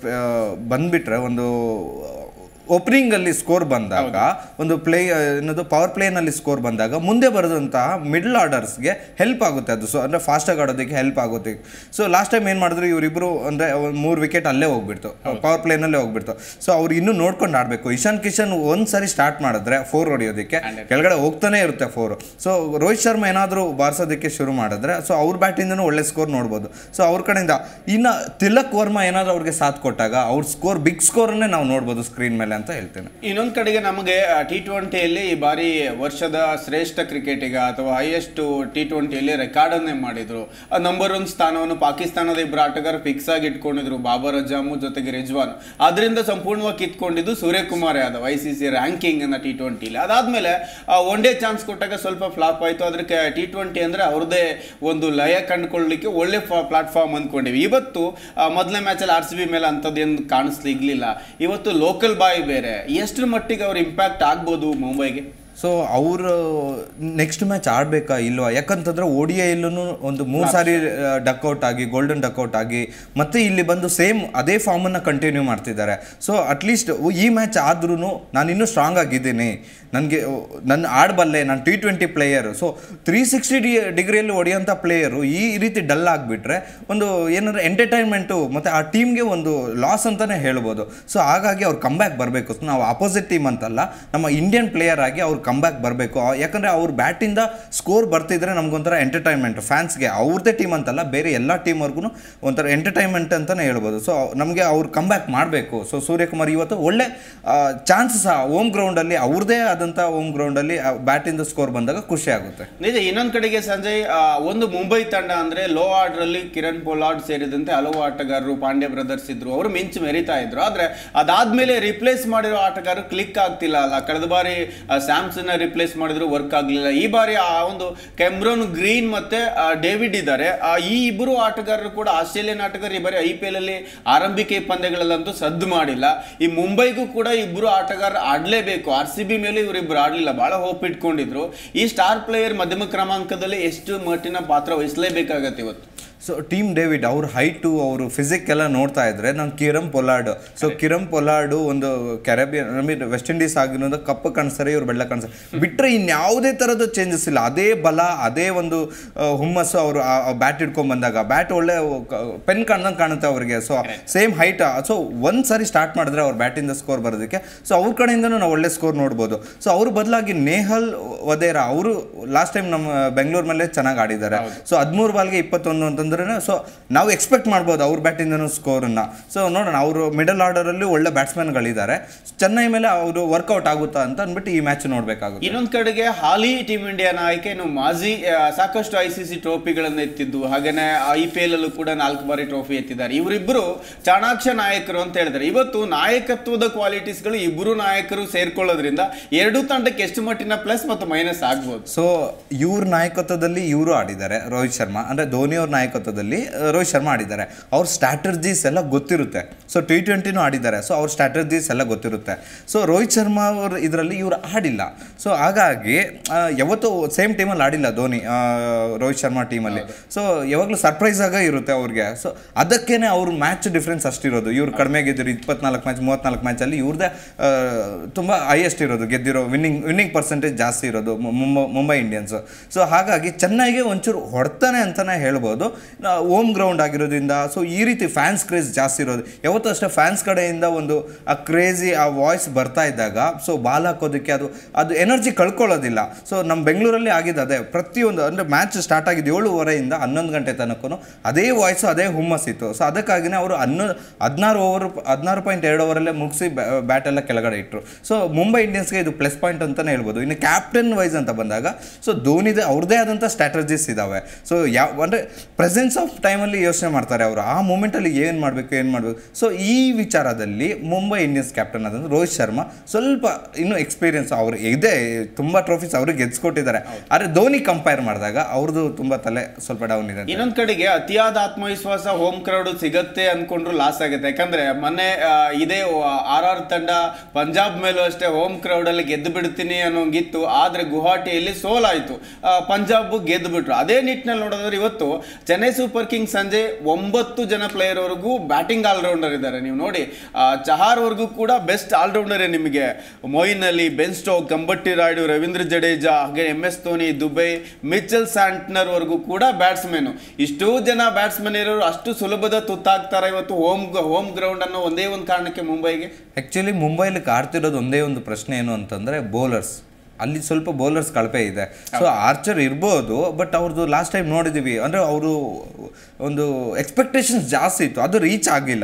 S2: ಬಂದುಬಿಟ್ರೆ ಒಂದು ಓಪನಿಂಗಲ್ಲಿ ಸ್ಕೋರ್ ಬಂದಾಗ ಒಂದು ಪ್ಲೇ ಏನದು ಪವರ್ ಪ್ಲೇನಲ್ಲಿ ಸ್ಕೋರ್ ಬಂದಾಗ ಮುಂದೆ ಬರೆದಂತಹ ಮಿಡ್ಲ್ ಆರ್ಡರ್ಸ್ಗೆ ಹೆಲ್ಪ್ ಆಗುತ್ತೆ ಅದು ಸೊ ಅಂದರೆ ಫಾಸ್ಟಾಗಿ ಆಡೋದಕ್ಕೆ ಹೆಲ್ಪ್ ಆಗುತ್ತೆ ಸೊ ಲಾಸ್ಟ್ ಟೈಮ್ ಏನು ಮಾಡಿದ್ರು ಇವರಿಬ್ಬರು ಅಂದರೆ ಮೂರು ವಿಕೆಟ್ ಅಲ್ಲೇ ಹೋಗ್ಬಿಡ್ತು ಪವರ್ ಪ್ಲೇನಲ್ಲೇ ಹೋಗ್ಬಿಡ್ತು ಸೊ ಅವ್ರು ಇನ್ನೂ ನೋಡ್ಕೊಂಡು ಆಡಬೇಕು ಇಶಾನ್ ಕಿಶನ್ ಒಂದು ಸರಿ ಸ್ಟಾರ್ಟ್ ಮಾಡಿದ್ರೆ ಫೋರ್ ಹೊಡೆಯೋದಕ್ಕೆ ಕೆಳಗಡೆ ಹೋಗ್ತಾನೆ ಇರುತ್ತೆ ಫೋರ್ ಸೊ ರೋಹಿತ್ ಶರ್ಮಾ ಏನಾದರೂ ಬಾರಿಸೋದಕ್ಕೆ ಶುರು ಮಾಡಿದ್ರೆ ಸೊ ಅವ್ರ ಬ್ಯಾಟಿಂದನೂ ಒಳ್ಳೆ ಸ್ಕೋರ್ ನೋಡ್ಬೋದು ಸೊ ಅವ್ರ ಕಡೆಯಿಂದ ಇನ್ನು ತಿಲಕ್ ವರ್ಮಾ ಏನಾದರೂ ಅವ್ರಿಗೆ ಸಾಥ್ ಕೊಟ್ಟಾಗ ಅವ್ರ ಸ್ಕೋರ್ ಬಿಗ್ ಸ್ಕೋರನ್ನೇ ನಾವು ನೋಡ್ಬೋದು ಸ್ಕ್ರೀನ್ ಮೇಲೆ ಅಂತ ಹೇಳ್ತೇನೆ
S1: ಇನ್ನೊಂದ್ ಕಡೆಗೆ ನಮಗೆ ಟಿ ಟ್ವೆಂಟಿಯಲ್ಲಿ ಈ ಬಾರಿ ವರ್ಷದ ಶ್ರೇಷ್ಠ ಕ್ರಿಕೆಟಿಗ ಅಥವಾ ಹೈಯೆಸ್ಟ್ ಟಿ ಟ್ವೆಂಟಿಯಲ್ಲಿ ರೆಕಾರ್ಡ್ ಅನ್ನೇ ಮಾಡಿದ್ರು ನಂಬರ್ ಒನ್ ಸ್ಥಾನವನ್ನು ಪಾಕಿಸ್ತಾನದ ಇಬ್ಬರು ಆಟಗಾರ ಫಿಕ್ಸ್ ಆಗಿ ಇಟ್ಕೊಂಡಿದ್ರು ಬಾಬರ್ ಅಜಾಮು ಜೊತೆಗೆ ರಿಜ್ವಾನ್ ಅದರಿಂದ ಸಂಪೂರ್ಣವಾಗಿ ಕಿತ್ಕೊಂಡಿದ್ದು Suryakumar Yadav I C C ranking ಅನ್ನ ಟಿ ಟ್ವೆಂಟಿಲಿ ಅದಾದ್ಮೇಲೆ ಒನ್ ಡೇ ಚಾನ್ಸ್ ಕೊಟ್ಟಾಗ ಸ್ವಲ್ಪ ಫ್ಲಾಪ್ ಆಯ್ತು ಅದಕ್ಕೆ ಟಿ ಟ್ವೆಂಟಿ ಅಂದ್ರೆ ಅವ್ರದ್ದೇ ಒಂದು ಲಯ ಕಂಡುಕೊಳ್ಳಲಿಕ್ಕೆ ಒಳ್ಳೆ ಪ್ಲಾಟ್ಫಾರ್ಮ್ ಅಂದ್ಕೊಂಡಿವಿ ಇವತ್ತು ಮೊದಲನೇ ಮ್ಯಾಚಲ್ಲಿ ಆರ್ ಸಿ ಬಿ ಮೇಲೆ ಅಂಥದ್ದೇನು ಕಾಣಿಸ್ಲಿಗ್ಲಿಲ್ಲ ಇವತ್ತು ಲೋಕಲ್ ಬಾಯ್ ಬೇರೆ ಎಷ್ಟರ ಮಟ್ಟಿಗೆ ಅವ್ರ ಇಂಪ್ಯಾಕ್ಟ್ ಆಗ್ಬೋದು ಮುಂಬೈಗೆ
S2: ಸೊ ಅವರು ನೆಕ್ಸ್ಟ್ ಮ್ಯಾಚ್ ಆಡ್ಬೇಕಾ ಇಲ್ವಾ ಯಾಕಂತಂದ್ರೆ ಓಡಿಯ ಇಲ್ಲೂ ಒಂದು ಮೂರು ಸಾರಿ ಡಕ್ಔಟ್ ಆಗಿ ಗೋಲ್ಡನ್ ಡಕ್ಔಟ್ ಆಗಿ ಮತ್ತೆ ಇಲ್ಲಿ ಬಂದು ಸೇಮ್ ಅದೇ ಫಾರ್ಮನ್ನು ಕಂಟಿನ್ಯೂ ಮಾಡ್ತಿದ್ದಾರೆ ಸೊ ಅಟ್ಲೀಸ್ಟ್ ಈ ಮ್ಯಾಚ್ ಆದ್ರೂ ನಾನು ಇನ್ನೂ ಸ್ಟ್ರಾಂಗ್ ಆಗಿದ್ದೀನಿ ನನಗೆ ನನ್ನ ಆಡಬಲ್ಲೆ ನಾನು T twenty player so three sixty ಡಿ ಡಿಗ್ರಿಯಲ್ಲಿ ಹೊಡೆಯೋಂಥ ಪ್ಲೇಯರು ಈ ರೀತಿ ಡಲ್ ಆಗಿಬಿಟ್ರೆ ಒಂದು ಏನಾದ್ರು ಎಂಟರ್ಟೈನ್ಮೆಂಟು ಮತ್ತು ಆ ಟೀಮ್ಗೆ ಒಂದು ಲಾಸ್ ಅಂತಲೇ ಹೇಳ್ಬೋದು ಸೊ ಹಾಗಾಗಿ ಅವ್ರು ಕಂಬ್ಯಾಕ್ ಬರಬೇಕು ನಾವು ಅಪೋಸಿಟ್ ಟೀಮ್ ಅಂತಲ್ಲ ನಮ್ಮ ಇಂಡಿಯನ್ ಪ್ಲೇಯರ್ ಆಗಿ ಅವ್ರು ಕಂಬ್ಯಾಕ್ ಬರಬೇಕು ಯಾಕಂದರೆ ಅವ್ರ ಬ್ಯಾಟಿಂದ ಸ್ಕೋರ್ ಬರ್ತಿದ್ರೆ ನಮಗೊಂಥರ ಎಂಟರ್ಟೈನ್ಮೆಂಟ್ ಫ್ಯಾನ್ಸ್ಗೆ ಅವ್ರದ್ದೇ ಟೀಮ್ ಅಂತಲ್ಲ ಬೇರೆ ಎಲ್ಲ ಟೀಮ್ವರ್ಗು ಒಂಥರ ಎಂಟರ್ಟೈನ್ಮೆಂಟ್ ಅಂತಲೇ ಹೇಳ್ಬೋದು ಸೊ ನಮಗೆ ಅವ್ರು ಕಂಬ್ಯಾಕ್ ಮಾಡಬೇಕು ಸೊ ಸೂರ್ಯಕುಮಾರ್ ಇವತ್ತು ಒಳ್ಳೆ ಚಾನ್ಸಸ್ ಹೋಮ್ ಗ್ರೌಂಡಲ್ಲಿ ಅವ್ರದ್ದೇ ಆದಂಥ ಹೋಮ್ ಗ್ರೌಂಡಲ್ಲಿ ಬ್ಯಾಟಿಂದ ಸ್ಕೋರ್ ಬಂದಾಗ ಖುಷಿ ಆಗುತ್ತೆ
S1: ನಿಜ ಇನ್ನೊಂದ್ ಕಡೆಗೆ ಸಂಜಯ್ ಆ, ಒಂದು ಮುಂಬೈ ತಂಡ ಅಂದ್ರೆ ಲೋ ಆರ್ಡರ್ ಅಲ್ಲಿ ಕಿರಣ್ ಪೊಲಾರ್ಡ್ ಸೇರಿದಂತೆ ಹಲವು ಆಟಗಾರರು ಪಾಂಡ್ಯ ಬ್ರದರ್ಸ್ ಇದ್ರು ಅವರು ಮಿಂಚು ಮೆರಿತಾ ಇದ್ರು ಆದ್ರೆ ಅದಾದ್ಮೇಲೆ ರಿಪ್ಲೇಸ್ ಮಾಡಿರೋ ಆಟಗಾರರು ಕ್ಲಿಕ್ ಆಗ್ತಿಲ್ಲ ಅಲ್ಲ ಕಳೆದ ಬಾರಿ ಸ್ಯಾಮ್ಸನ್ ರಿಪ್ಲೇಸ್ ಮಾಡಿದ್ರು ವರ್ಕ್ ಆಗ್ಲಿಲ್ಲ ಈ ಬಾರಿ ಆ ಒಂದು ಕೆಮ್ರೋನ್ ಗ್ರೀನ್ ಮತ್ತೆ ಆ, ಡೇವಿಡ್ ಇದ್ದಾರೆ ಆ, ಈ ಇಬ್ಬರು ಆಟಗಾರರು ಕೂಡ ಆಸ್ಟ್ರೇಲಿಯನ್ ಆಟಗಾರರು ಈ ಬಾರಿ ಐ ಪಿ ಎಲ್ ಅಲ್ಲಿ ಆರಂಭಿಕ ಪಂದ್ಯಗಳಲ್ಲಂತೂ ಸದ್ದು ಮಾಡಿಲ್ಲ ಈ ಮುಂಬೈಗೂ ಕೂಡ ಇಬ್ಬರು ಆಟಗಾರರು ಆಡ್ಲೇಬೇಕು ಆರ್ ಸಿ ಬಿ ಮೇಲೆ ಇವರಿಬ್ರು ಆಡ್ಲಿಲ್ಲ ಬಹಳ ಹೋಪ್ ಇಟ್ಕೊಂಡಿದ್ರು ಈ ಸ್ಟಾರ್ ಪ್ಲೇಯರ್ ಮಧ್ಯಮ ಕ್ರಮಾಂಕದಲ್ಲಿ ಎಷ್ಟು ಮಟ್ಟಿನ ಪಾತ್ರ ವಹಿಸಲೇಬೇಕಾಗತ್ತೆ ಇವತ್ತು
S2: ಸೊ ಟೀಮ್ ಡೇವಿಡ್ ಅವ್ರ ಹೈಟು ಅವರು ಫಿಸಿಕ್ ಎಲ್ಲ ನೋಡ್ತಾ ಇದ್ರೆ ನಾನು ಕಿರಮ್ ಪೊಲಾರ್ಡ್ ಸೊ ಕಿರಮ್ ಪೊಲಾರ್ಡು ಒಂದು Caribbean I mean West Indies ಆಗಿರೋದು ಕಪ್ಪು ಕಾಣಿಸ್ತಾರೆ ಇವ್ರು ಬೆಳ್ಳ ಕಾಣಿಸ್ತಾರೆ ಬಿಟ್ಟರೆ ಇನ್ಯಾವುದೇ ಥರದ ಚೇಂಜಸ್ ಇಲ್ಲ ಅದೇ ಬಲ ಅದೇ ಒಂದು ಆ, ಹುಮ್ಮಸ್ಸು ಅವರು ಬ್ಯಾಟ್ ಹಿಡ್ಕೊಂಡ್ ಬಂದಾಗ ಬ್ಯಾಟ್ ಒಳ್ಳೆ ಪೆನ್ ಕಾಣ್ದಂಗೆ ಕಾಣುತ್ತೆ ಅವ್ರಿಗೆ ಸೊ ಸೇಮ್ ಹೈಟ್ ಸೊ ಒಂದು ಸಾರಿ ಸ್ಟಾರ್ಟ್ ಮಾಡಿದ್ರೆ ಅವ್ರ ಬ್ಯಾಟಿಂದ ಸ್ಕೋರ್ ಬರೋದಕ್ಕೆ ಸೊ ಅವ್ರ ಕಡೆಯಿಂದನೂ ನಾವು ಒಳ್ಳೆ ಸ್ಕೋರ್ ನೋಡ್ಬೋದು ಸೊ ಅವ್ರ ಬದಲಾಗಿ ನೇಹಲ್ ವದೇರಾ ಅವರು ಲಾಸ್ಟ್ ಟೈಮ್ ನಮ್ಮ ಬೆಂಗಳೂರು ಮೇಲೆ ಚೆನ್ನಾಗಿ ಆಡಿದ್ದಾರೆ ಸೊ ಹದಿಮೂರು ಬಾಲ್ಗೆ ಇಪ್ಪತ್ತೊಂದು ಅಂತಂದ್ರೆ ಸೊ ನಾವು ಎಕ್ಸ್ಪೆಕ್ಟ್ ಮಾಡ್ಬೋದು ಅವ್ರ ಬ್ಯಾಟಿಂದನೂ ಸ್ಕೋರನ್ನ ಸೊ ನೋಡೋಣ ಅವರು ಮಿಡಲ್ ಆರ್ಡರಲ್ಲಿ ಒಳ್ಳೆ ಬ್ಯಾಟ್ಸ್ಮನ್ಗಳಿದ್ದಾರೆ ಚೆನ್ನೈ ಮೇಲೆ ಅವರು ವರ್ಕೌಟ್ ಆಗುತ್ತಾ ಅಂತ ಅಂದ್ಬಿಟ್ಟು ಈ ಮ್ಯಾಚ್ ನೋಡಬೇಕಾಗುತ್ತೆ
S1: ಇನ್ನೊಂದ್ ಕಡೆಗೆ ಹಾಲಿ ಟೀಮ್ ಇಂಡಿಯಾ ನಾಯಕ ಇನ್ನು ಮಾಜಿ ಆ, ಸಾಕಷ್ಟು ಐ ಸಿ ಸಿ ಟ್ರೋಫಿಗಳನ್ನು ಎತ್ತಿದ್ದು ಹಾಗೇನೆ ಐ ಪಿ ಎಲ್ ಅಲ್ಲೂ ಕೂಡ ನಾಲ್ಕು ಬಾರಿ ಟ್ರೋಫಿ ಎತ್ತಿದ್ದಾರೆ ಇವರಿಬ್ಬರು ಚಾಣಾಕ್ಷ ನಾಯಕರು ಅಂತ ಹೇಳಿದ್ದಾರೆ ಇವತ್ತು ನಾಯಕತ್ವದ ಕ್ವಾಲಿಟೀಸ್ಗಳು ಇಬ್ಬರು ನಾಯಕರು ಸೇರ್ಕೊಳ್ಳೋದ್ರಿಂದ ಎರಡು ತಂಡಕ್ಕೆ ಎಷ್ಟು ಮಟ್ಟಿನ ಪ್ಲಸ್ ಮತ್ತು ಮೈನಸ್ ಆಗ್ಬೋದು
S2: ಸೊ ಇವ್ರ ನಾಯಕತ್ವದಲ್ಲಿ ಇವರು ಆಡಿದ್ದಾರೆ ರೋಹಿತ್ ಶರ್ಮಾ ಅಂದರೆ ಧೋನಿ ಅವ್ರ ನಾಯಕತ್ವದಲ್ಲಿ ಆ, ರೋಹಿತ್ ಶರ್ಮಾ ಆಡಿದ್ದಾರೆ ಅವ್ರ ಸ್ಟ್ರಾಟರ್ಜೀಸ್ ಎಲ್ಲ ಗೊತ್ತಿರುತ್ತೆ ಸೊ ಟಿ ಟ್ವೆಂಟಿನೂ ಆಡಿದ್ದಾರೆ ಸೊ ಅವ್ರ ಸ್ಟ್ರಾಟರ್ಜೀಸ್ ಎಲ್ಲ ಗೊತ್ತಿರುತ್ತೆ ಸೊ ರೋಹಿತ್ ಶರ್ಮಾ ಅವ್ರ ಇದರಲ್ಲಿ ಇವರು ಆಡಿಲ್ಲ ಸೊ ಹಾಗಾಗಿ ಆ, ಯಾವತ್ತೂ ಸೇಮ್ ಟೀಮಲ್ಲಿ ಆಡಿಲ್ಲ ಧೋನಿ ಆ, ರೋಹಿತ್ ಶರ್ಮಾ ಟೀಮಲ್ಲಿ ಸೊ ಯಾವಾಗಲೂ ಸರ್ಪ್ರೈಸ್ ಆಗ ಇರುತ್ತೆ ಅವ್ರಿಗೆ ಸೊ ಅದಕ್ಕೇನೆ ಅವ್ರ ಮ್ಯಾಚ್ ಡಿಫ್ರೆನ್ಸ್ ಅಷ್ಟಿರೋದು ಇವ್ರು ಕಡಿಮೆ ಗೆದ್ದಿರೋ ಇಪ್ಪತ್ನಾಲ್ಕು ಮ್ಯಾಚ್ ಮೂವತ್ನಾಲ್ಕು ಮ್ಯಾಚಲ್ಲಿ ಇವ್ರದ್ದೇ ತುಂಬ ಹೈಯೆಸ್ಟ್ ಇರೋದು ಗೆದ್ದಿರೋ ವಿನ್ನಿಂಗ್ ವಿನ್ನಿಂಗ್ ಪರ್ಸೆಂಟೇಜ್ ಜಾಸ್ತಿ ಇರೋದು ಮು- ಮುಂಬೈ ಮುಂಬೈ ಇಂಡಿಯನ್ಸು ಸೊ ಹಾಗಾಗಿ ಚೆನ್ನೈಗೆ ಒಂಚೂರು ಹೊಡ್ತಾನೆ ಅಂತಲೇ ಹೇಳ್ಬೋದು ಹೋಮ್ ಗ್ರೌಂಡ್ ಆಗಿರೋದ್ರಿಂದ ಸೊ ಈ ರೀತಿ ಫ್ಯಾನ್ಸ್ ಕ್ರೇಜ್ ಜಾಸ್ತಿ ಇರೋದು ಯಾವತ್ತೂ ಅಷ್ಟೇ ಫ್ಯಾನ್ಸ್ ಕಡೆಯಿಂದ ಒಂದು ಆ ಕ್ರೇಜಿ ಆ ವಾಯ್ಸ್ ಬರ್ತಾ ಇದ್ದಾಗ ಸೊ ಬಾಲ್ ಹಾಕೋದಕ್ಕೆ ಅದು ಅದು ಎನರ್ಜಿ ಕಳ್ಕೊಳ್ಳೋದಿಲ್ಲ ಸೊ ನಮ್ಮ ಬೆಂಗಳೂರಲ್ಲಿ ಆಗಿದೆ ಅದೇ ಪ್ರತಿಯೊಂದು ಅಂದರೆ ಮ್ಯಾಚ್ ಸ್ಟಾರ್ಟ್ ಆಗಿದ್ದು ಏಳುವರೆಯಿಂದ ಹನ್ನೊಂದು ಗಂಟೆ ತನಕನೂ ಅದೇ ವಾಯ್ಸು ಅದೇ ಹುಮ್ಮಸ್ ಇತ್ತು ಸೊ ಅದಕ್ಕಾಗಿನೇ ಅವರು ಹನ್ನೊ ಹದಿನಾರು ಓವರ್ ಹದಿನಾರು ಪಾಯಿಂಟ್ ಎರಡು ಓವರಲ್ಲೇ ಮುಗಿಸಿ ಬ್ಯಾಟ್ ಎಲ್ಲ ಕೆಳಗಡೆ ಇಟ್ಟರು ಸೊ ಮುಂಬೈ ಇಂಡಿಯನ್ಸ್ಗೆ ಇದು ಪ್ಲಸ್ ಪಾಯಿಂಟ್ ಅಂತಲೇ ಹೇಳ್ಬೋದು ಇನ್ನು ಕ್ಯಾಪ್ಟನ್ ವೈಸ್ ಅಂತ ಬಂದಾಗ ಸೊ ಧೋನಿದೆ ಅವ್ರದ್ದೇ ಆದಂಥ ಸ್ಟ್ರಾಟಜೀಸ್ ಇದ್ದಾವೆ ಸೊ ಯಾವ ಅಂದರೆ ಪ್ರೆಸೆನ್ಸ್ ಆಫ್ ಟೈಮಲ್ಲಿ ಯೋಚನೆ ಮಾಡ್ತಾರೆ ಅವರು ಆ ಮೂಮೆಂಟಲ್ಲಿ ಏನು ಮಾಡಬೇಕು ಏನು ಮಾಡಬೇಕು ಸೊ ಈ ವಿಚಾರದಲ್ಲಿ ಮುಂಬೈ ಇಂಡಿಯನ್ಸ್ ಕ್ಯಾಪ್ಟನ್ ಆದಂಥ ರೋಹಿತ್ ಶರ್ಮಾ ಸ್ವಲ್ಪ ಇನ್ನೂ ಎಕ್ಸ್ಪೀರಿಯನ್ಸ್ ಅವರು ಇದೆ ತುಂಬ ಟ್ರೋಫೀಸ್ ಅವ್ರಿಗೆ ಗೆದ್ಸ್ಕೊಟ್ಟಿದ್ದಾರೆ ಆದರೆ ಧೋನಿ ಕಂಪೇರ್ ಮಾಡಿದಾಗ ಅವ್ರದ್ದು ತುಂಬ ತಲೆ ಸ್ವಲ್ಪ ಡೌನ್ ಇದೆ
S1: ಇನ್ನೊಂದ್ ಕಡೆಗೆ ಅತಿಯಾದ ಆತ್ಮವಿಶ್ವಾಸ ಹೋಮ್ ಕ್ರೌಡ್ ಸಿಗತ್ತೆ ಅನ್ಕೊಂಡ್ರು ಲಾಸ್ ಆಗುತ್ತೆ ಯಾಕಂದ್ರೆ ಮೊನ್ನೆ ಆ, ಇದೇ ಆರ್ ಆರ್ ತಂಡ ಪಂಜಾಬ್ ಮೇಲೂ ಅಷ್ಟೇ ಹೋಮ್ ಕ್ರೌಡ್ ಅಲ್ಲಿ ಗೆದ್ದು ಬಿಡ್ತೀನಿ ಅನ್ನೋಂಗಿತ್ತು ಆದ್ರೆ ಗುವಾಹಟಿಯಲ್ಲಿ ಸೋಲಾಯ್ತು ಆ, ಪಂಜಾಬ್ ಗೆದ್ದು ಬಿಟ್ರು ಅದೇ ನಿಟ್ಟಿನಲ್ಲಿ ನೋಡೋದ್ರೆ ಇವತ್ತು ಚೆನ್ನೈ ಸೂಪರ್ ಕಿಂಗ್ಸ್ ಸಂಜೆ ಒಂಬತ್ತು ಜನ ಪ್ಲೇಯರ್ ವರೆಗೂ ಬ್ಯಾಟಿಂಗ್ ಆಲ್ರೌಂಡರ್ ಇದ್ದಾರೆ ನೀವು ನೋಡಿ ಆ, ಚಹಾರ್ ವರ್ಗೂ ಕೂಡ ಬೆಸ್ಟ್ ಆಲ್ರೌಂಡರೇ ನಿಮಗೆ ಮೊಯಿನ್ ಅಲಿ ಬೆನ್ ಸ್ಟೋಕ್ ಕಂಬಟ್ಟಿ ರಾಯ್ಡು ರವೀಂದ್ರ ಜಡೇಜಾ ಹಾಗೆ M S Dhoni Dube Mitchell Santner ವರ್ಗೂ ಕೂಡ ಬ್ಯಾಟ್ಸ್ಮನ್ ಇಷ್ಟೂ ಜನ ಬ್ಯಾಟ್ಸ್ಮನ್ ಇರೋರು ಅಷ್ಟು ಸುಲಭದ ತುತ್ತಾಗ್ತಾರ ಇವತ್ತು ಹೋಮ್ ಹೋಮ್ ಗ್ರೌಂಡ್ ಅನ್ನೋ ಒಂದೇ ಒಂದು ಕಾರಣಕ್ಕೆ ಮುಂಬೈಗೆ
S2: ಆ್ಯಕ್ಚುಲಿ ಮುಂಬೈಲಿ ಕಾಡ್ತಿರೋದು ಒಂದೇ ಒಂದು ಪ್ರಶ್ನೆ ಏನು ಅಂತಂದರೆ ಬೌಲರ್ಸ್ ಅಲ್ಲಿ ಸ್ವಲ್ಪ ಬೌಲರ್ಸ್ ಕಳಪೆ ಇದೆ ಸೊ ಆರ್ಚರ್ ಇರ್ಬೋದು ಬಟ್ ಅವ್ರದ್ದು ಲಾಸ್ಟ್ ಟೈಮ್ ನೋಡಿದ್ದೀವಿ ಅಂದರೆ ಅವರು ಒಂದು ಎಕ್ಸ್ಪೆಕ್ಟೇಷನ್ಸ್ ಜಾಸ್ತಿ ಇತ್ತು ಅದು ರೀಚ್ ಆಗಿಲ್ಲ